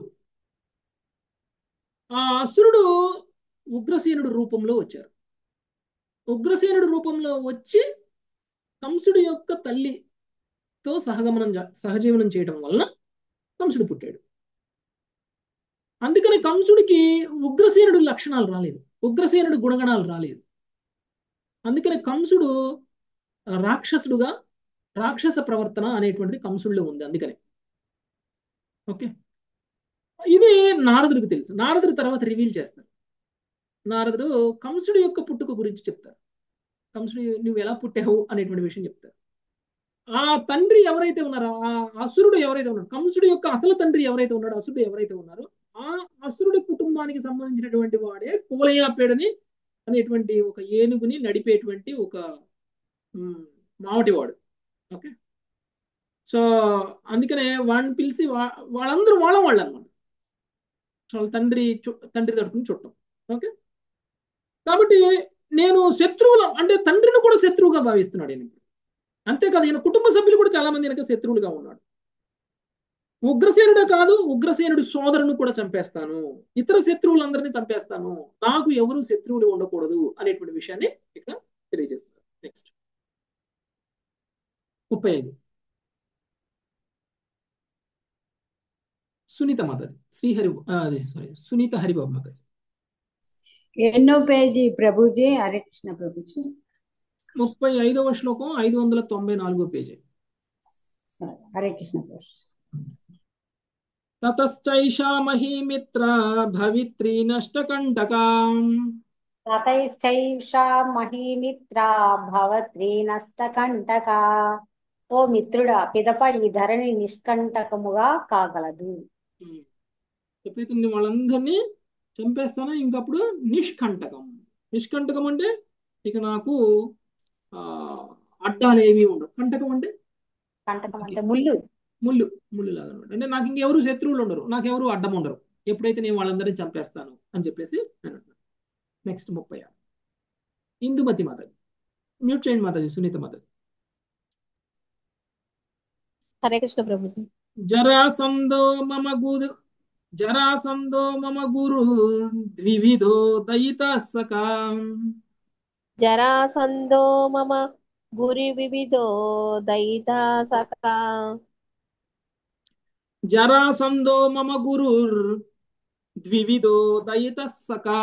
ఆ అసురుడు ఉగ్రసేనుడు రూపంలో వచ్చారు ఉగ్రసేనుడు రూపంలో వచ్చి కంసుడి యొక్క తల్లితో సహగమనం జ- సహజీవనం చేయడం వలన కంసుడు పుట్టాడు అందుకని కంసుడికి ఉగ్రసేనుడు లక్షణాలు రాలేదు ఉగ్రసేనుడు గుణగణాలు రాలేదు అందుకని కంసుడు రాక్షసుడుగా రాక్షస ప్రవర్తన అనేటువంటిది కంసుడిలో ఉంది అందుకని ఓకే ఇది నారదుడికి తెలుసు నారదుడు తర్వాత రివీల్ చేస్తారు నారదుడు కంసుడి యొక్క పుట్టుక గురించి చెప్తారు కంసుడు నువ్వు ఎలా పుట్టావు అనేటువంటి విషయం చెప్తారు ఆ తండ్రి ఎవరైతే ఉన్నారో ఆ అసురుడు ఎవరైతే ఉన్నారో కంసుడి యొక్క అసలు తండ్రి ఎవరైతే ఉన్నాడో అసురుడు ఎవరైతే ఉన్నారో ఆ అసురుడి కుటుంబానికి సంబంధించినటువంటి వాడే కువలయాపేడని అనేటువంటి ఒక ఏనుగుని నడిపేటువంటి ఒక ఉమ్, మావటివాడు ఓకే సో అందుకనే వాడిని పిలిచి వా- వాళ్ళందరూ వాళ్ళ వాళ్ళు అనమాట సో వాళ్ళ తండ్రి చు- తండ్రి తరపున చుట్టం ఓకే కాబట్టి నేను శత్రువుల అంటే తండ్రిని కూడా శత్రువుగా భావిస్తున్నాడు ఈయన ఇప్పుడు. అంతేకాదు ఈయన కుటుంబ సభ్యులు కూడా చాలా మంది వెనక శత్రువులుగా ఉన్నాడు ఉగ్రసేనుడే కాదు ఉగ్రసేనుడి సోదరుని కూడా చంపేస్తాను ఇతర శత్రువులందరినీ చంపేస్తాను నాకు ఎవరు శత్రువులు ఉండకూడదు అనేటువంటి విషయాన్ని ఇక్కడ తెలియజేస్తారు నెక్స్ట్ ముప్పై ఐదు సునీత మాతది శ్రీహరి ఆ, అదే సారీ సునీత హరిబాబు మాతది ఎన్నో పేజీ ప్రభుజీ హరే కృష్ణ ప్రభుజీ ముప్పై ఐదవ శ్లోకం ఐదు వందల తొంభై నాలుగో పేజీ సరే హరే కృష్ణ ప్రభుజీ తతశ్చైషా మహీమిత్ర భవిత్రీ నష్టకంటకా తతైశ్చైషా మహీమిత్రా భవత్రీ నష్టకంటకా ఓ మిత్రుడా పిదప ఈ ధరణి నిష్కంటకముగా కాగలదు ఎప్పుడైతే వాళ్ళందరినీ చంపేస్తానో ఇంకప్పుడు నిష్కంటకం నిష్కంటకం అంటే ఇక నాకు ఆ అడ్డాలు ఏమీ ఉండవు కంటకం అంటే కంటకం అంటే ముళ్ళు ముళ్ళు ముళ్ళు లాగా అనమాట అంటే నాకు ఇంకెవరు శత్రువులు ఉండరు నాకెవరు అడ్డం ఉండరు ఎప్పుడైతే నేను వాళ్ళందరినీ చంపేస్తాను అని చెప్పేసి నేను అంటున్నాను నెక్స్ట్ ముప్పై ఆరు ఇందుమతి మాతాజీ మ్యూట్ చేయండి మాతాజీ సునీత మాతాజీ హరే కృష్ణ ప్రభుజీ జరాసందో మమ గురు జరాసందో మమ గురు ద్వివిధో దయిత సకా జరాసందో మమ గురి వివిధో దయితా సఖా జరాసందో మమ గురుర్ ద్వివిధో దయిత సకా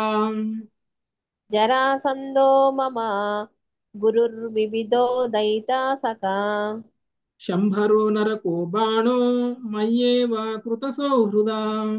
జరాసందో మమ గురుర్వివిధో దయితా సఖా శంభరో నరకో బాణో మయ్యేవ కృత సౌహృదా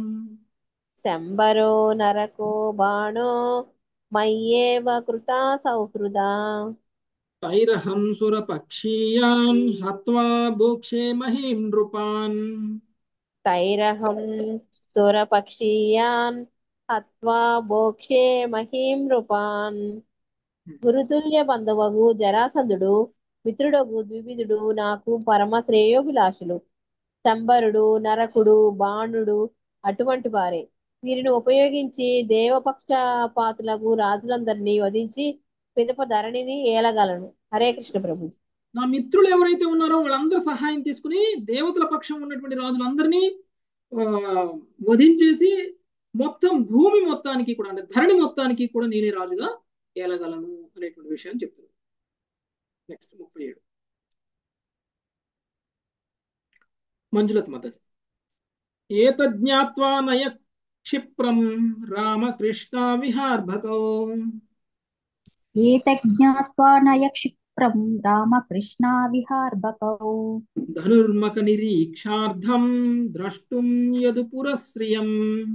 శంబరో నరకో బాణో మయ్యేవ కృతా సౌహృదా తైరహం సురపక్షీయాన్ హత్వా భోక్షే మహీం నృపాన్ తైరహం సురపక్షీయాన్ హత్వా భోక్షే మహీం నృపాన్ గురుతుల్య బంధువగు జరాసంధుడు మిత్రుడగు ద్వివిధుడు నాకు పరమ శ్రేయోభిలాషులు శంబరుడు నరకుడు బాణుడు అటువంటి వారే వీరిని ఉపయోగించి దేవపక్షపాతులకు రాజులందరినీ వధించి పిదప ధరణిని ఏలగలను హరే కృష్ణ ప్రభు నా మిత్రులు ఎవరైతే ఉన్నారో వాళ్ళందరూ సహాయం తీసుకుని దేవతల పక్షం ఉన్నటువంటి రాజులందరినీ ఆ, వధించేసి మొత్తం భూమి మొత్తానికి కూడా అంటే ధరణి మొత్తానికి కూడా నేనే రాజుగా ఏలగలను అనేటువంటి విషయాన్ని చెప్తున్నాను నెక్స్ట్ ముప్పై ఏడు మంజులత మత ఏతజ్ఞాత్వా నయ క్షిప్రం రామకృష్ణ విహార్భకౌ ఏతజ్ఞాత్వా నయ క్షిప్రం రామకృష్ణ విహార్భకౌ ధనుర్మక నిరీక్షార్థం ద్రష్టుం యదు పురశ్రియం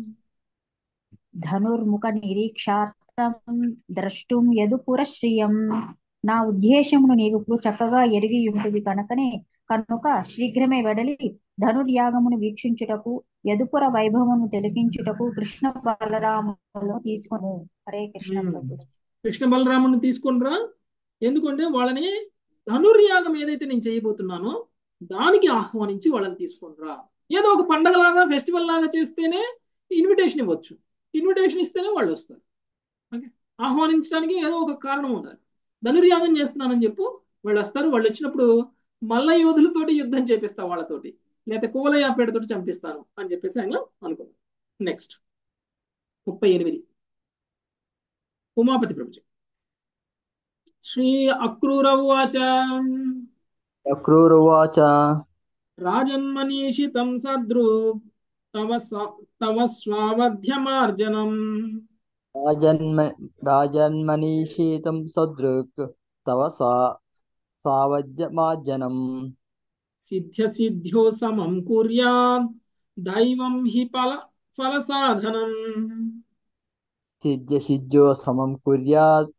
ధనుర్ముఖ నిరీక్షార్థం ద్రష్టుం యదు పురశ్రియం నా ఉద్దేశమును నీవు చక్కగా ఎరిగి ఉంటువి కనుకనే కనుక శీఘ్రమే వెడలి ధనుర్యాగమును వీక్షించుటకు యదుపుర వైభవమును తిలకించుటకు కృష్ణ బలరాములను తీసుకును హరే కృష్ణ మ్మ్. ప్రభు కృష్ణ బలరాముని తీసుకొనిరా ఎందుకంటే వాళ్ళని ధనుర్యాగం ఏదైతే నేను చేయబోతున్నానో దానికి ఆహ్వానించి వాళ్ళని తీసుకొనిరా ఏదో ఒక పండగలాగా ఫెస్టివల్ లాగా చేస్తేనే ఇన్విటేషన్ ఇవ్వచ్చు ఇన్విటేషన్ ఇస్తేనే వాళ్ళు వస్తారు ఓకే ఆహ్వానించడానికి ఏదో ఒక కారణం ఉండాలి ధనుర్యాగం చేస్తున్నానని చెప్పు వాళ్ళు వస్తారు వాళ్ళు వచ్చినప్పుడు మల్ల యోధులతోటి యుద్ధం చేపిస్తా వాళ్ళతోటి లేకపోతే కువలయాపేటతోటి చంపిస్తాను అని చెప్పేసి ఆయన అనుకున్నాం నెక్స్ట్ ముప్పై ఎనిమిది ఉమాపతి ప్రభుజీ శ్రీ అక్రూర ఉవాచ అక్రూరువాచ రాజన్మనీషితం సద్రు తవ స్వ- తవ స్వావధ్యమార్జనం రాజన్మ రాజన్మనీషీతం సదృక్ తవ స్వా స్వావద్యమార్జనం సిద్ధ్య సిద్ధ్యో సమం కుర్యాత్ దైవం హి ఫల ఫల సాధనం సిద్ధ్య సిద్ధ్యో సమం కుర్యాత్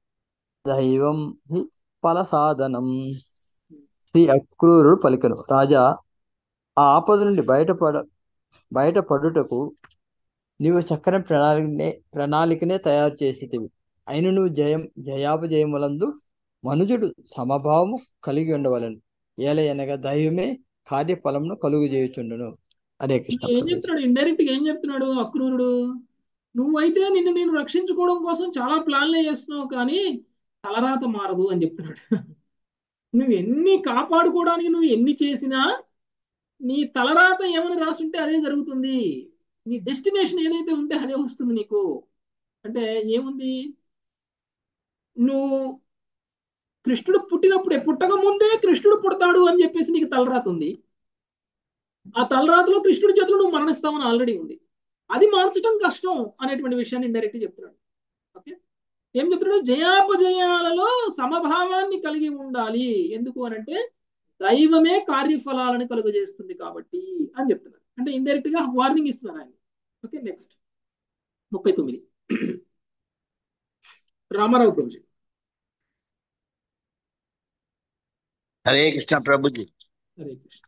దైవం హి ఫలసాధనం శ్రీ అక్రూరుడు పలికెను రాజా ఆ ఆపద నుండి బయటపడ బయటపడుటకు నీవు చక్కని ప్రణాళికనే ప్రణాళికనే తయారు చేసేటివి అయిన నువ్వు జయం జయాపజయములందు మనుజుడు సమభావము కలిగి ఉండవలను ఏలయనగా దైవమే కార్యఫలమును కలుగు చేయుచుండును హరే కృష్ణ ఏం ప్రభు చెప్తున్నాడు ఇండైరెక్ట్ గా ఏం చెప్తున్నాడు అక్రూరుడు నువ్వైతే నిన్ను నేను రక్షించుకోవడం కోసం చాలా ప్లాన్లే చేస్తున్నావు కానీ తలరాత మారదు అని చెప్తున్నాడు నువ్వు ఎన్ని కాపాడుకోవడానికి నువ్వు ఎన్ని చేసినా నీ తలరాత ఏమని రాసుంటే అదే జరుగుతుంది నీ డెస్టినేషన్ ఏదైతే ఉంటే అదే వస్తుంది నీకు అంటే ఏముంది నువ్వు కృష్ణుడు పుట్టినప్పుడే పుట్టక ముందే కృష్ణుడు పుడతాడు అని చెప్పేసి నీకు తలరాత ఉంది ఆ తలరాతలో కృష్ణుడి చేతిలో నువ్వు మరణిస్తావని ఆల్రెడీ ఉంది అది మార్చడం కష్టం అనేటువంటి విషయాన్ని ఇండైరెక్ట్ చెప్తున్నాడు ఓకే ఏం చెప్తున్నాడు జయాపజయాలలో సమభావాన్ని కలిగి ఉండాలి ఎందుకు అనంటే దైవమే కార్యఫలాలను కలుగజేస్తుంది కాబట్టి అని చెప్తున్నారు అంటే ఇండైరెక్ట్ గా వార్నింగ్ ఇస్తున్నారు ఆయన ఓకే నెక్స్ట్ ముప్పై తొమ్మిది రామారావు ప్రభుజీ హరే కృష్ణ ప్రభుజీ హరే కృష్ణ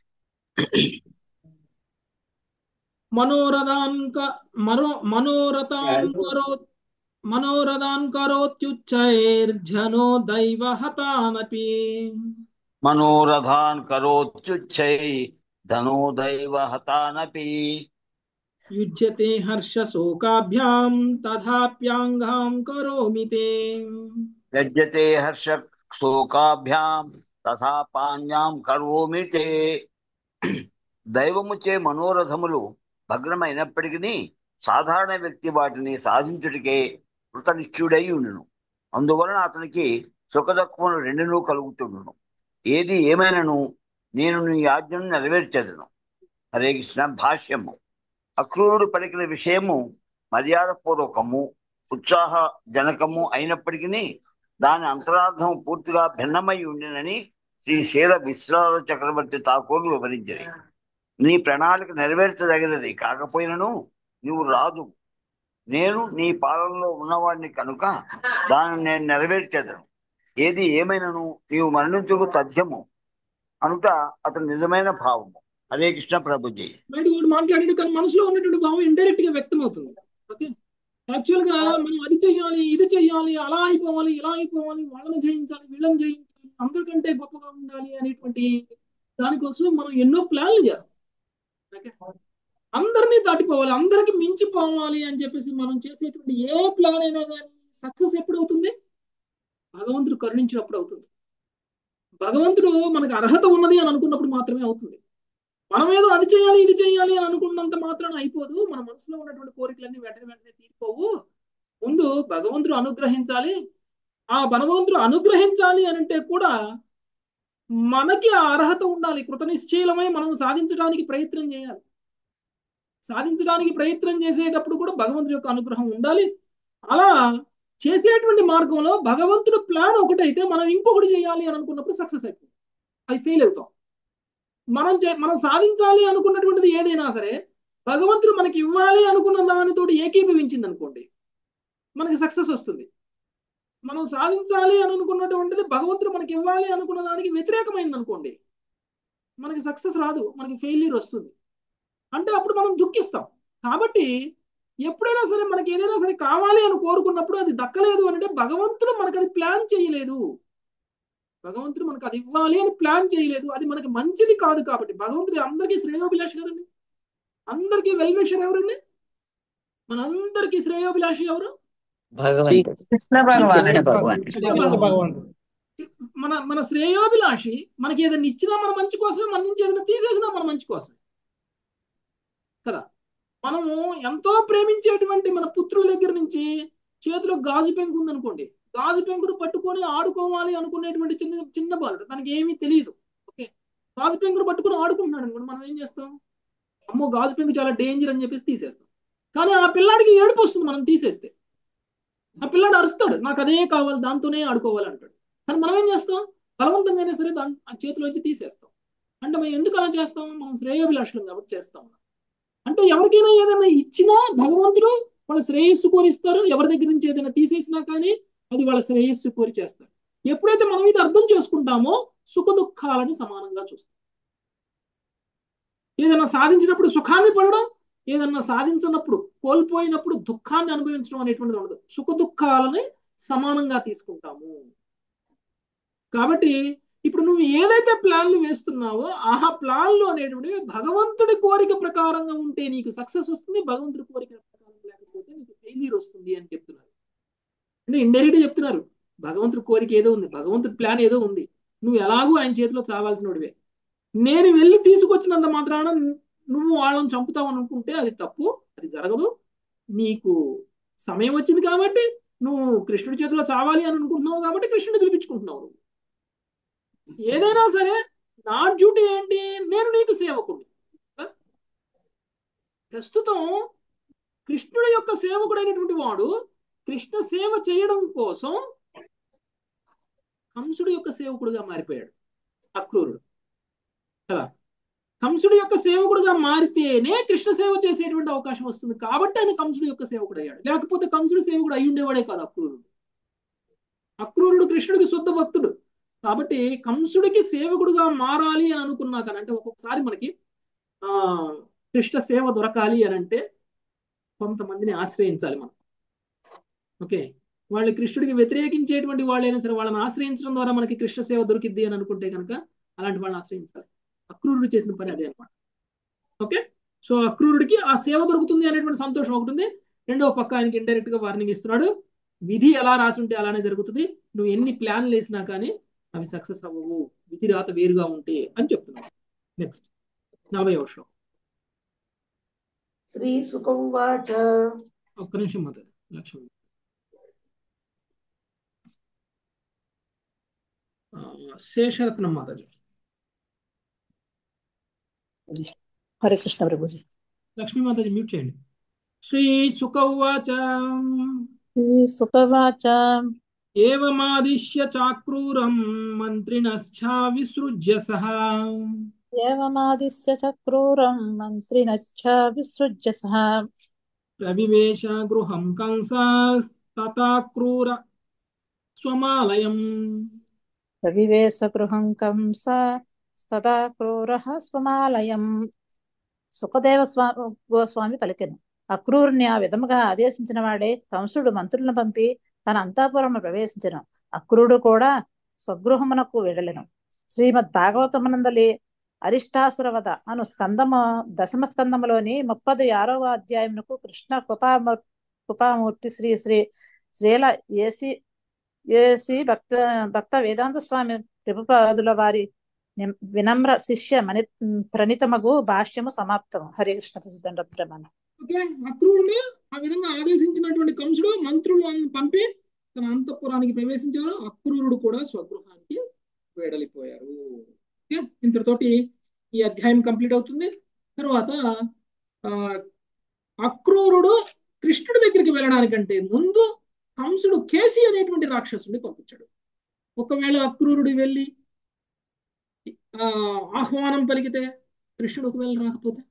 మనోరథాన్ క- మనో మనోరథాన్ కరో మనోరథాన్ కరోత్యుచ్చైర్జనో దైవ హతానపి మనోరథాన్ కరోత్యుచ్చై ధనో దైవ హతానపి యుజ్యతే హర్ష శోకాభ్యాం తథాప్యాంగాం కరోమి తే యజ్యతే హర్ష శోకాభ్యాం తథా పాణ్యాం కరోమి తే దైవముచే మనోరథములు భగ్నమైనప్పటికీ సాధారణ వ్యక్తి వాటిని సాధించుటకే కృతనిష్ఠుడై ఉండును అందువలన అతనికి సుఖదుఖములు రెండునూ కలుగుతుండును ఏది ఏమైనను నేను నీ ఆజ్ఞను నెరవేర్చదను హరే కృష్ణ భాష్యము అక్రూరుడు పలికిన విషయము మర్యాదపూర్వకము ఉత్సాహజనకము అయినప్పటికీ దాని అంతరార్థం పూర్తిగా భిన్నమై ఉండినని శ్రీ శీల విశ్రాద చక్రవర్తి ఠాకూర్లు వివరించారు నీ ప్రణాళిక నెరవేర్చదగినది కాకపోయినను నువ్వు రాదు నేను నీ పాలనలో ఉన్నవాడిని కనుక దానిని నేను నెరవేర్చేదను ఏది ఏమైనను నీవు మరణించుకు తథ్యము అనుట అతని నిజమైన భావము హరే కృష్ణ ప్రభుజీ బయట వాడు మాట్లాడాడు కానీ మనసులో ఉన్నటువంటి భావం ఇండైరెక్ట్ గా వ్యక్తం అవుతుంది ఓకే యాక్చువల్ గా మనం అది చెయ్యాలి ఇది చెయ్యాలి అలా అయిపోవాలి ఇలా అయిపోవాలి వాళ్ళని జయించాలి వీళ్ళని జయించాలి అందరికంటే గొప్పగా ఉండాలి అనేటువంటి దానికోసం మనం ఎన్నో ప్లాన్లు చేస్తాం ఓకే అందరినీ దాటిపోవాలి అందరికి మించిపోవాలి అని చెప్పేసి మనం చేసేటువంటి ఏ ప్లాన్ అయినా కానీ సక్సెస్ ఎప్పుడు అవుతుంది భగవంతుడు కరుణించినప్పుడు అవుతుంది భగవంతుడు మనకు అర్హత ఉన్నది అని అనుకున్నప్పుడు మాత్రమే అవుతుంది మనం ఏదో అది చేయాలి ఇది చేయాలి అని అనుకున్నంత మాత్రాన అయిపోదు మన మనసులో ఉన్నటువంటి కోరికలన్నీ వెంటనే వెంటనే తీరిపోవు ముందు భగవంతుడు అనుగ్రహించాలి ఆ భగవంతుడు అనుగ్రహించాలి అని అంటే కూడా మనకి ఆ అర్హత ఉండాలి కృతనిశ్చయలమై మనం సాధించడానికి ప్రయత్నం చేయాలి సాధించడానికి ప్రయత్నం చేసేటప్పుడు కూడా భగవంతుడి యొక్క అనుగ్రహం ఉండాలి అలా చేసేటువంటి మార్గంలో భగవంతుడు ప్లాన్ ఒకటైతే మనం ఇంకొకటి చేయాలి అని అనుకున్నప్పుడు సక్సెస్ అయిపోతుంది అది ఫెయిల్ అవుతాం మనం మనం సాధించాలి అనుకున్నటువంటిది ఏదైనా సరే భగవంతుడు మనకి ఇవ్వాలి అనుకున్న దానితోటి ఏకీభవించింది అనుకోండి మనకి సక్సెస్ వస్తుంది మనం సాధించాలి అని అనుకున్నటువంటిది భగవంతుడు మనకి ఇవ్వాలి అనుకున్న దానికి వ్యతిరేకమైంది అనుకోండి మనకి సక్సెస్ రాదు మనకి ఫెయిల్యూర్ వస్తుంది అంటే అప్పుడు మనం దుఃఖిస్తాం కాబట్టి ఎప్పుడైనా సరే మనకి ఏదైనా సరే కావాలి అని కోరుకున్నప్పుడు అది దక్కలేదు అంటే భగవంతుడు మనకు అది ప్లాన్ చేయలేదు భగవంతుడు మనకు అది ఇవ్వాలి అని ప్లాన్ చేయలేదు అది మనకి మంచిది కాదు కాబట్టి భగవంతుడు అందరికీ శ్రేయోభిలాష గారండి అందరికీ వెల్విషర్ ఎవరండి మనందరికీ శ్రేయోభిలాషి ఎవరు కృష్ణ భగవాన్ మన మన శ్రేయోభిలాషి మనకి ఏదైనా ఇచ్చినా మన మంచి కోసమే మన నుంచి ఏదైనా తీసేసినా మన మంచి కోసమే కదా మనము ఎంతో ప్రేమించేటువంటి మన పుత్రుల దగ్గర నుంచి చేతిలో గాజు పెంకు ఉందనుకోండి గాజు పెంకును పట్టుకొని ఆడుకోవాలి అనుకునేటువంటి చిన్న చిన్న బాలుడు తనకి ఏమీ తెలియదు ఓకే గాజు పెంకును పట్టుకొని ఆడుకుంటున్నాడు అనుకోండి మనం ఏం చేస్తాం అమ్మో గాజు పెంకు చాలా డేంజర్ అని చెప్పేసి తీసేస్తాం కానీ ఆ పిల్లాడికి ఏడుపు వస్తుంది మనం తీసేస్తే ఆ పిల్లాడు అరుస్తాడు నాకు అదే కావాలి దాంతోనే ఆడుకోవాలి అంటాడు కానీ మనం ఏం చేస్తాం బలవంతంగానే సరే దాని ఆ చేతిలోంచి తీసేస్తాం అంటే మనం ఎందుకు అలా చేస్తాం మనం శ్రేయోభిలాషులం కాబట్టి చేస్తాం అంటే ఎవరికైనా ఏదైనా ఇచ్చినా భగవంతుడు వాళ్ళ శ్రేయస్సు కోరిస్తారు ఎవరి దగ్గర నుంచి ఏదైనా తీసేసినా కానీ అది వాళ్ళ శ్రేయస్సు కోరి చేస్తారు ఎప్పుడైతే మనం ఇది అర్థం చేసుకుంటామో సుఖ దుఃఖాలని సమానంగా చూస్తాం ఏదైనా సాధించినప్పుడు సుఖాన్ని పడడం ఏదన్నా సాధించినప్పుడు కోల్పోయినప్పుడు దుఃఖాన్ని అనుభవించడం అనేటువంటిది ఉండదు సుఖ దుఃఖాలని సమానంగా తీసుకుంటాము కాబట్టి ఇప్పుడు నువ్వు ఏదైతే ప్లాన్లు వేస్తున్నావో ఆ ప్లాన్లు అనేటువంటివి భగవంతుడి కోరిక ప్రకారంగా ఉంటే నీకు సక్సెస్ వస్తుంది భగవంతుడి కోరిక ప్రకారం లేకపోతే నీకు ఫెయిల్యూర్ వస్తుంది అని చెప్తున్నారు అంటే ఇండైరెక్ట్ చెప్తున్నారు భగవంతుడి కోరిక ఏదో ఉంది భగవంతుడి ప్లాన్ ఏదో ఉంది నువ్వు ఎలాగూ ఆయన చేతిలో చావాల్సినోడివే నేను వెళ్ళి తీసుకొచ్చినంత మాత్రాన నువ్వు వాళ్ళని చంపుతావు అనుకుంటే అది తప్పు అది జరగదు నీకు సమయం వచ్చింది కాబట్టి నువ్వు కృష్ణుడి చేతిలో చావాలి అని అనుకుంటున్నావు కాబట్టి కృష్ణుడిని పిలిపించుకుంటున్నావు నువ్వు ఏదైనా సరే నా డ్యూటీ ఏంటి నేను నీకు సేవకుడిని ప్రస్తుతం కృష్ణుడి యొక్క సేవకుడైనటువంటి వాడు కృష్ణ సేవ చేయడం కోసం కంసుడి యొక్క సేవకుడుగా మారిపోయాడు అక్రూరుడు కదా కంసుడి యొక్క సేవకుడుగా మారితేనే కృష్ణ సేవ చేసేటువంటి అవకాశం వస్తుంది కాబట్టి ఆయన కంసుడి యొక్క సేవకుడు అయ్యాడు లేకపోతే కంసుడి సేవకుడు అయి ఉండేవాడే కాదు అక్రూరుడు అక్రూరుడు కృష్ణుడికి శుద్ధ భక్తుడు కాబట్టి కంసుడికి సేవకుడుగా మారాలి అని అనుకున్నా కానీ అంటే ఒక్కొక్కసారి మనకి ఆ కృష్ణ సేవ దొరకాలి అని అంటే కొంతమందిని ఆశ్రయించాలి మనం ఓకే వాళ్ళు కృష్ణుడికి వ్యతిరేకించేటువంటి వాళ్ళైనా సరే వాళ్ళని ఆశ్రయించడం ద్వారా మనకి కృష్ణ సేవ దొరికిద్ది అని అనుకుంటే కనుక అలాంటి వాళ్ళని ఆశ్రయించాలి అక్రూరుడు చేసిన పని అదే అనమాట ఓకే సో అక్రూరుడికి ఆ సేవ దొరుకుతుంది అనేటువంటి సంతోషం ఒకటి ఉంది రెండవ పక్క ఆయనకి ఇండైరెక్ట్ గా వార్నింగ్ ఇస్తున్నాడు విధి ఎలా రాసి ఉంటే అలానే జరుగుతుంది నువ్వు ఎన్ని ప్లాన్లు వేసినా కానీ అవి సక్సెస్ అవ్వవు విధి రాత వేరుగా ఉంటే అని చెప్తున్నాడు నెక్స్ట్ నలభై శ్లోకం శ్రీ సుఖవాచ ఒక్క నిమిషం మాత్రం లక్ష్మణ్ శేషరత్నం మాతాజీ హరే కృష్ణ ప్రభుజీ లక్ష్మీ మాతాజీ మ్యూట్ చేయండి శ్రీ సుఖవాచ శ్రీ సుఖవాచ ఏవమాదిశ్య చాక్రూరం మంత్రినశ్చా విసృజ్య సహ ఏవమాదిశ్య చక్రూరం మంత్రినచ్చ విసృజ్య సహ ప్రవివేశ గృహం కంసాస్తతాక్రూర స్వమాలయం ప్రవివేశ గృహం కంస తదా క్రూర స్వమాలయం సుఖదేవ స్వా గోస్వామి పలికెను అక్రూరుని ఆ విధముగా ఆదేశించిన వాడే కంసుడు మంత్రులను పంపి తన అంతఃపురము ప్రవేశించను అక్రూరుడు కూడా స్వగృహమునకు వెడలెను శ్రీమద్ భాగవతమునందలి అరిష్టాసురవద అను స్కందము దశమ స్కందములోని ముప్పది ఆరవ అధ్యాయమునకు కృష్ణ కృపామూ కృపామూర్తి శ్రీ శ్రీ శ్రీల ఏసి ఏసి భక్త భక్త వేదాంత స్వామి ప్రభుపాదుల వారి నిమ్- వినమ్ర శిష్య మని ప్రణితమగు భాష్యము సమాప్తము హరే కృష్ణ దండ ప్రమాణం ఓకే అక్రూరుని ఆ విధంగా ఆదేశించినటువంటి కంసుడు మంత్రులను పంపి తన అంతఃపురానికి ప్రవేశించారు అక్రూరుడు కూడా స్వగృహానికి వేడలిపోయారు ఓకే ఇంతటితోటి ఈ అధ్యాయం కంప్లీట్ అవుతుంది తర్వాత ఆ, అక్రూరుడు కృష్ణుడి దగ్గరికి వెళ్ళడానికంటే ముందు కంసుడు కేసి అనేటువంటి రాక్షసుడిని పంపించాడు ఒకవేళ అక్రూరుడు వెళ్ళి ఆ ఆహ్వానం పలికితే కృష్ణుడు ఒకవేళ రాకపోతే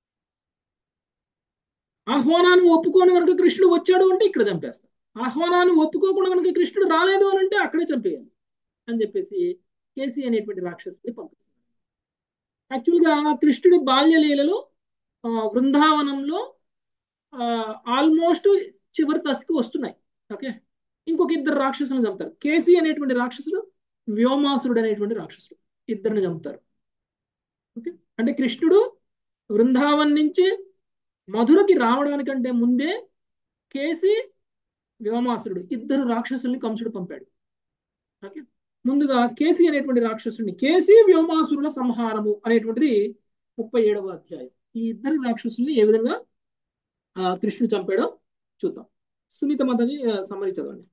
ఆహ్వానాన్ని ఒప్పుకోని కనుక కృష్ణుడు వచ్చాడు అంటే ఇక్కడ చంపేస్తాం ఆహ్వానాన్ని ఒప్పుకోకుండా కనుక కృష్ణుడు రాలేదు అని అంటే అక్కడే చంపేయాలి అని చెప్పేసి కేసీ అనేటువంటి రాక్షసుడిని పంపిస్తారు యాక్చువల్గా కృష్ణుడి బాల్యలీలలో ఆ, బృందావనంలో ఆల్మోస్ట్ చివరి దశకి వస్తున్నాయి ఓకే ఇంకొక ఇద్దరు రాక్షసులను చంపుతారు కేసీ అనేటువంటి రాక్షసుడు వ్యోమాసురుడు అనేటువంటి రాక్షసుడు ఇద్దరిని చంపుతారు ఓకే అంటే కృష్ణుడు బృందావన్ నుంచి మధురకి రావడానికంటే ముందే కేసి వ్యోమాసురుడు ఇద్దరు రాక్షసుల్ని కంసుడు పంపాడు ఓకే ముందుగా కేసి అనేటువంటి రాక్షసుడిని కేసి వ్యోమాసురుల సంహారము అనేటువంటిది ముప్పై ఏడవ అధ్యాయం ఈ ఇద్దరు రాక్షసుల్ని ఏ విధంగా ఆ, కృష్ణుడు చంపాడో చూద్దాం సునీత మాతాజీ సమరి చదవండి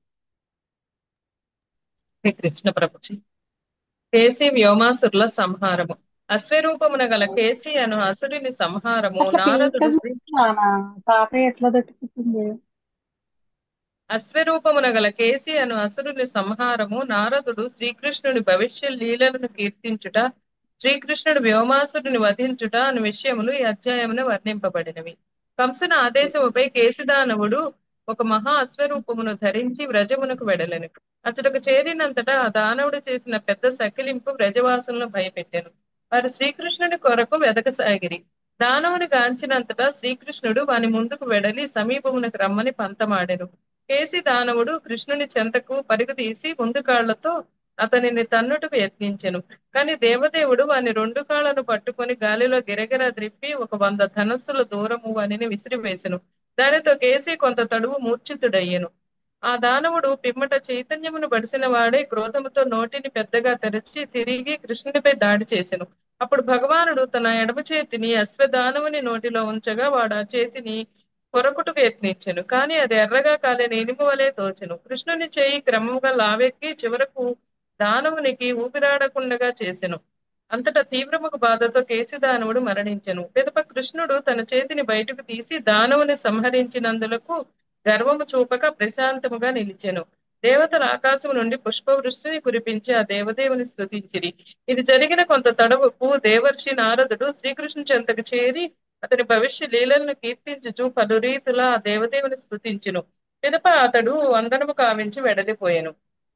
శ్రీ కృష్ణ ప్రభుజీ కేసి వ్యోమాసురుల సంహారము అశ్వరూపమున గల కేసి అను అసురుని సంహారము అట్లా నారదుడు పీకదు శ్రీ నాన్న తాతయ్య ఎట్లా తట్టుకుంటుంది అశ్వరూపమున గల కేసి అను అసురుని సంహారము నారదుడు శ్రీకృష్ణుని భవిష్య లీలలను కీర్తించుట శ్రీకృష్ణుడు వ్యోమాసురుని వధించుట అను విషయములు ఈ అధ్యాయమున వర్ణింపబడినవి కంసున ఆదేశముపై కేసిదానవుడు ఒక మహా అశ్వరూపమును ధరించి వ్రజమునకు వెడలెను అతడుకు చేరినంతటా ఆ దానవుడు చేసిన పెద్ద సకిలింపు వ్రజవాసులను భయపెట్టెను వారు శ్రీకృష్ణుని కొరకు వెదకసాగిరి దానవుని గాంచినంతటా శ్రీకృష్ణుడు వాని ముందుకు వెడలి సమీపమునకు రమ్మని పంతమాడెను కేసి దానవుడు కృష్ణుని చెంతకు పరుగు తీసి ముందు కాళ్లతో అతనిని తన్నుటకు యత్నించెను కాని దేవదేవుడు వాని రెండు కాళ్లను పట్టుకొని గాలిలో గిరగిర ద్రిప్పి ఒక వంద ధనస్సుల దూరము వానిని విసిరివేసెను దానితో కేసి కొంత తడువు మూర్ఛితుడయ్యెను ఆ దానవుడు పిమ్మట చైతన్యమును బడిసిన వాడే క్రోధముతో నోటిని పెద్దగా తెరచి తిరిగి కృష్ణునిపై దాడి చేసెను అప్పుడు భగవానుడు తన ఎడమ చేతిని అశ్వదానవుని నోటిలో ఉంచగా వాడు ఆ చేతిని కొరకుటకు యత్నించెను కానీ అది ఎర్రగా కాలిన ఇనుము వలె తోచెను కృష్ణుని చేయి క్రమముగా లావెక్కి చివరకు దానవునికి ఊపిరాడకుండగా చేసెను అంతటా తీవ్రముకు బాధతో కేసిదానవుడు మరణించెను పిదప కృష్ణుడు తన చేతిని బయటకు తీసి దానవుని సంహరించినందులకు గర్వము చూపక ప్రశాంతముగా నిలిచెను దేవతల ఆకాశము నుండి పుష్పవృష్టిని కురిపించి ఆ దేవదేవుని స్తుతించిరి ఇది జరిగిన కొంత తడవుకు దేవర్షి నారదుడు శ్రీకృష్ణు చెంతకు చేరి అతని భవిష్య లీలలను కీర్తించుచు పలు రీతుల ఆ దేవదేవుని స్తుతించును పిదప అతడు వందనము కావించి వెడలిపోయెను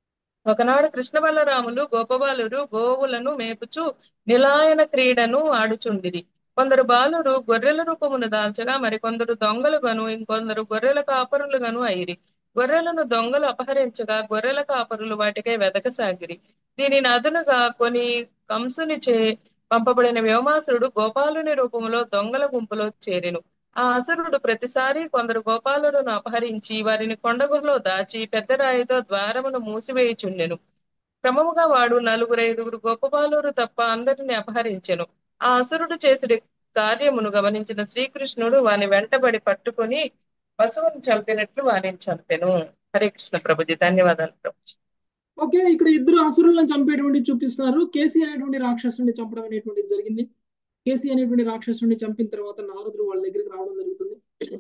ఒకనాడు కృష్ణ బలరాములు గోపబాలురు గోవులను మేపుచు నిలాయన క్రీడను ఆడుచుండిరి కొందరు బాలురు గొర్రెల రూపమును దాల్చగా మరికొందరు దొంగలుగాను ఇంకొందరు గొర్రెల కాపరులుగాను అయిరి గొర్రెలను దొంగలు అపహరించగా గొర్రెల కాపరులు వాటికై వెదకసాగిరి దీనిని అదునుగా కొని కంసుని చే పంపబడిన వ్యోమాసురుడు గోపాలుని రూపములో దొంగల గుంపులో చేరెను ఆ అసురుడు ప్రతిసారి కొందరు గోపాలులను అపహరించి వారిని కొండగుహలో దాచి పెద్ద రాయితో ద్వారమును మూసివేయుచుండెను క్రమముగా వాడు నలుగురు ఐదుగురు గోపబాలురు తప్ప అందరిని అపహరించెను ఆ అసురుడు చేసిన కార్యమును గమనించిన శ్రీకృష్ణుడు వాని వెంటబడి పట్టుకొని పశువును చంపినట్లు వారిని చంపెను హరే కృష్ణ ప్రభుజీ ధన్యవాదాలు ప్రభుజీ ఓకే ఇక్కడ ఇద్దరు అసురులను చంపేటువంటి చూపిస్తున్నారు కేసీ అనేటువంటి రాక్షసుని చంపడం అనేటువంటిది జరిగింది కేసీ అనేటువంటి రాక్షసుని చంపిన తర్వాత నారదుడు వాళ్ళ దగ్గరికి రావడం జరుగుతుంది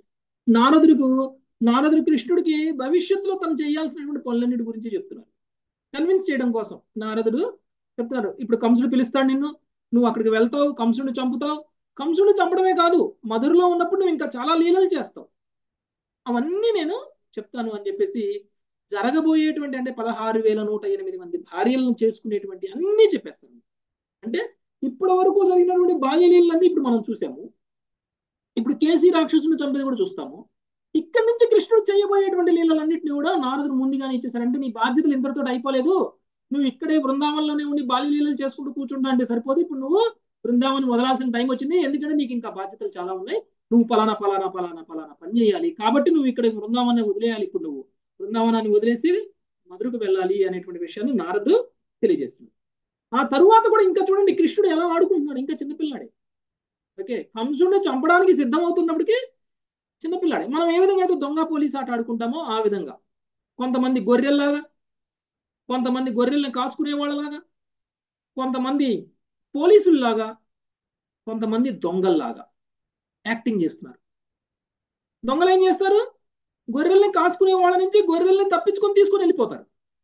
నారదుడికు నారదుడు కృష్ణుడికి భవిష్యత్తులో తను చేయాల్సినటువంటి పనులన్నిటి గురించి చెప్తున్నారు కన్విన్స్ చేయడం కోసం నారదుడు చెప్తున్నారు ఇప్పుడు కంసుడు పిలుస్తాడు నిన్ను నువ్వు అక్కడికి వెళ్తావు కంసుడిని చంపుతావు కంసుడిని చంపడమే కాదు మధురలో ఉన్నప్పుడు నువ్వు ఇంకా చాలా లీలలు చేస్తావు అవన్నీ నేను చెప్తాను అని చెప్పేసి జరగబోయేటువంటి అంటే పదహారు వేల నూట ఎనిమిది మంది భార్యలను చేసుకునేటువంటి అన్నీ చెప్పేస్తాను అంటే ఇప్పటి వరకు జరిగినటువంటి బాల్యలీలన్నీ ఇప్పుడు మనం చూసాము ఇప్పుడు కేసీ రాక్షసుని చంపేది కూడా చూస్తాము ఇక్కడ నుంచి కృష్ణుడు చేయబోయేటువంటి లీలలన్నింటినీ కూడా నారదుడు ముందుగానే ఇచ్చేసారంటే నీ బాధ్యతలు ఇంతటితో అయిపోలేదు నువ్వు ఇక్కడే బృందావనంలోనే ఉండి బాల్య లీలలు చేసుకుంటూ కూర్చుంటా అంటే సరిపోదు ఇప్పుడు నువ్వు బృందావనం వదలాల్సిన టైం వచ్చింది ఎందుకంటే నీకు ఇంకా బాధ్యతలు చాలా ఉన్నాయి నువ్వు పలానా పలానా పలానా పలానా పని చేయాలి కాబట్టి నువ్వు ఇక్కడ బృందావనాన్ని వదిలేయాలి ఇప్పుడు నువ్వు బృందావనాన్ని వదిలేసి మధురకు వెళ్ళాలి అనేటువంటి విషయాన్ని నారదుడు తెలియజేస్తున్నాడు ఆ తరువాత కూడా ఇంకా చూడండి కృష్ణుడు ఎలా ఆడుకుంటున్నాడు ఇంకా చిన్నపిల్లాడే ఓకే కంసుడిని చంపడానికి సిద్ధమవుతున్నప్పటికీ చిన్నపిల్లాడే మనం ఏ విధంగా అయితే దొంగ పోలీస్ ఆట ఆడుకుంటామో ఆ విధంగా కొంతమంది గొర్రెల్లాగా కొంతమంది గొర్రెల్ని కాసుకునే వాళ్ళలాగా కొంతమంది పోలీసుల్లాగా కొంతమంది దొంగల్లాగా యాక్టింగ్ చేస్తున్నారు దొంగలు ఏం చేస్తారు గొర్రెల్ని కాసుకునే వాళ్ళ నుంచి గొర్రెల్ని తప్పించుకొని తీసుకుని వెళ్ళిపోతారు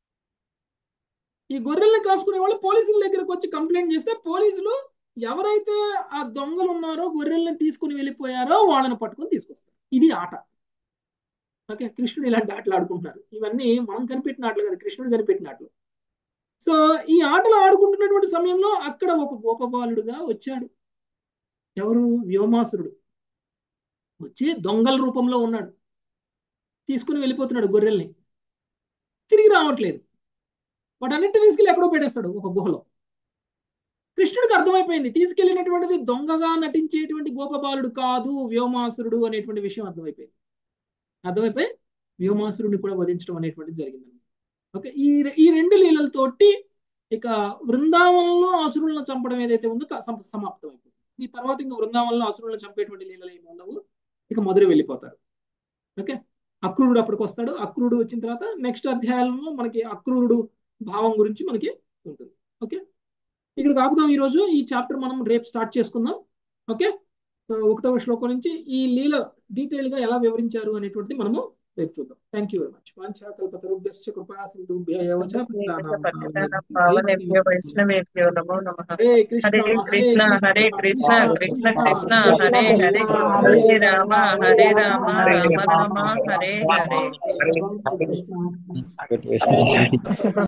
ఈ గొర్రెల్ని కాసుకునే వాళ్ళు పోలీసుల దగ్గరకు వచ్చి కంప్లైంట్ చేస్తే పోలీసులు ఎవరైతే ఆ దొంగలు ఉన్నారో గొర్రెల్ని తీసుకుని వెళ్ళిపోయారో వాళ్ళని పట్టుకొని తీసుకొస్తారు ఇది ఆట ఓకే కృష్ణుడు ఇలాంటి ఆటలు ఆడుకుంటున్నారు ఇవన్నీ మనం కనిపెట్టిన ఆటలు కదా కృష్ణుడు కనిపెట్టిన ఆటలు సో ఈ ఆటలు ఆడుకుంటున్నటువంటి సమయంలో అక్కడ ఒక గోపబాలుడుగా వచ్చాడు ఎవరు వ్యోమాసురుడు వచ్చి దొంగల రూపంలో ఉన్నాడు తీసుకుని వెళ్ళిపోతున్నాడు గొర్రెల్ని తిరిగి రావట్లేదు వాటన్నిటి తీసుకెళ్ళి ఎక్కడో పెట్టేస్తాడు ఒక గుహలో కృష్ణుడికి అర్థమైపోయింది తీసుకెళ్ళినటువంటిది దొంగగా నటించేటువంటి గోపబాలుడు కాదు వ్యోమాసురుడు అనేటువంటి విషయం అర్థమైపోయింది అర్థమైపోయి వ్యోమాసురుడిని కూడా వధించడం అనేటువంటిది జరిగింది ఓకే ఈ ఈ రెండు లీలలతోటి ఇక బృందావనంలో అసురులను చంపడం ఏదైతే ఉందో సమాప్తం అయిపోయింది ఈ తర్వాత ఇంకా బృందావనంలో అసురులను చంపేటువంటి లీలలు ఏమి ఉండవు ఇక మధుర వెళ్ళిపోతారు ఓకే అక్రూరుడు అప్పటికి వస్తాడు అక్రూరుడు వచ్చిన తర్వాత నెక్స్ట్ అధ్యాయంలో మనకి అక్రూరుడు భావం గురించి మనకి ఉంటుంది ఓకే ఇక్కడ ఆపుదాం ఈరోజు ఈ చాప్టర్ మనం రేపు స్టార్ట్ చేసుకుందాం ఓకే ఒకటవ శ్లోకం నుంచి ఈ లీల డీటెయిల్ గా ఎలా వివరించారు అనేటువంటిది మనము రేపు చూద్దాం థ్యాంక్ యూ వెరీ మచ్ వాంఛాకల్పతరుభ్యశ్చ కృపా సింధుభ్యయవచ పావనేభ్య వైష్ణవేభ్యో నమో నమః హరే కృష్ణ హరే కృష్ణ హరే కృష్ణ కృష్ణ కృష్ణ హరే హరే హరే రామ హరే రామ రామ రామ హరే హరే Good wish.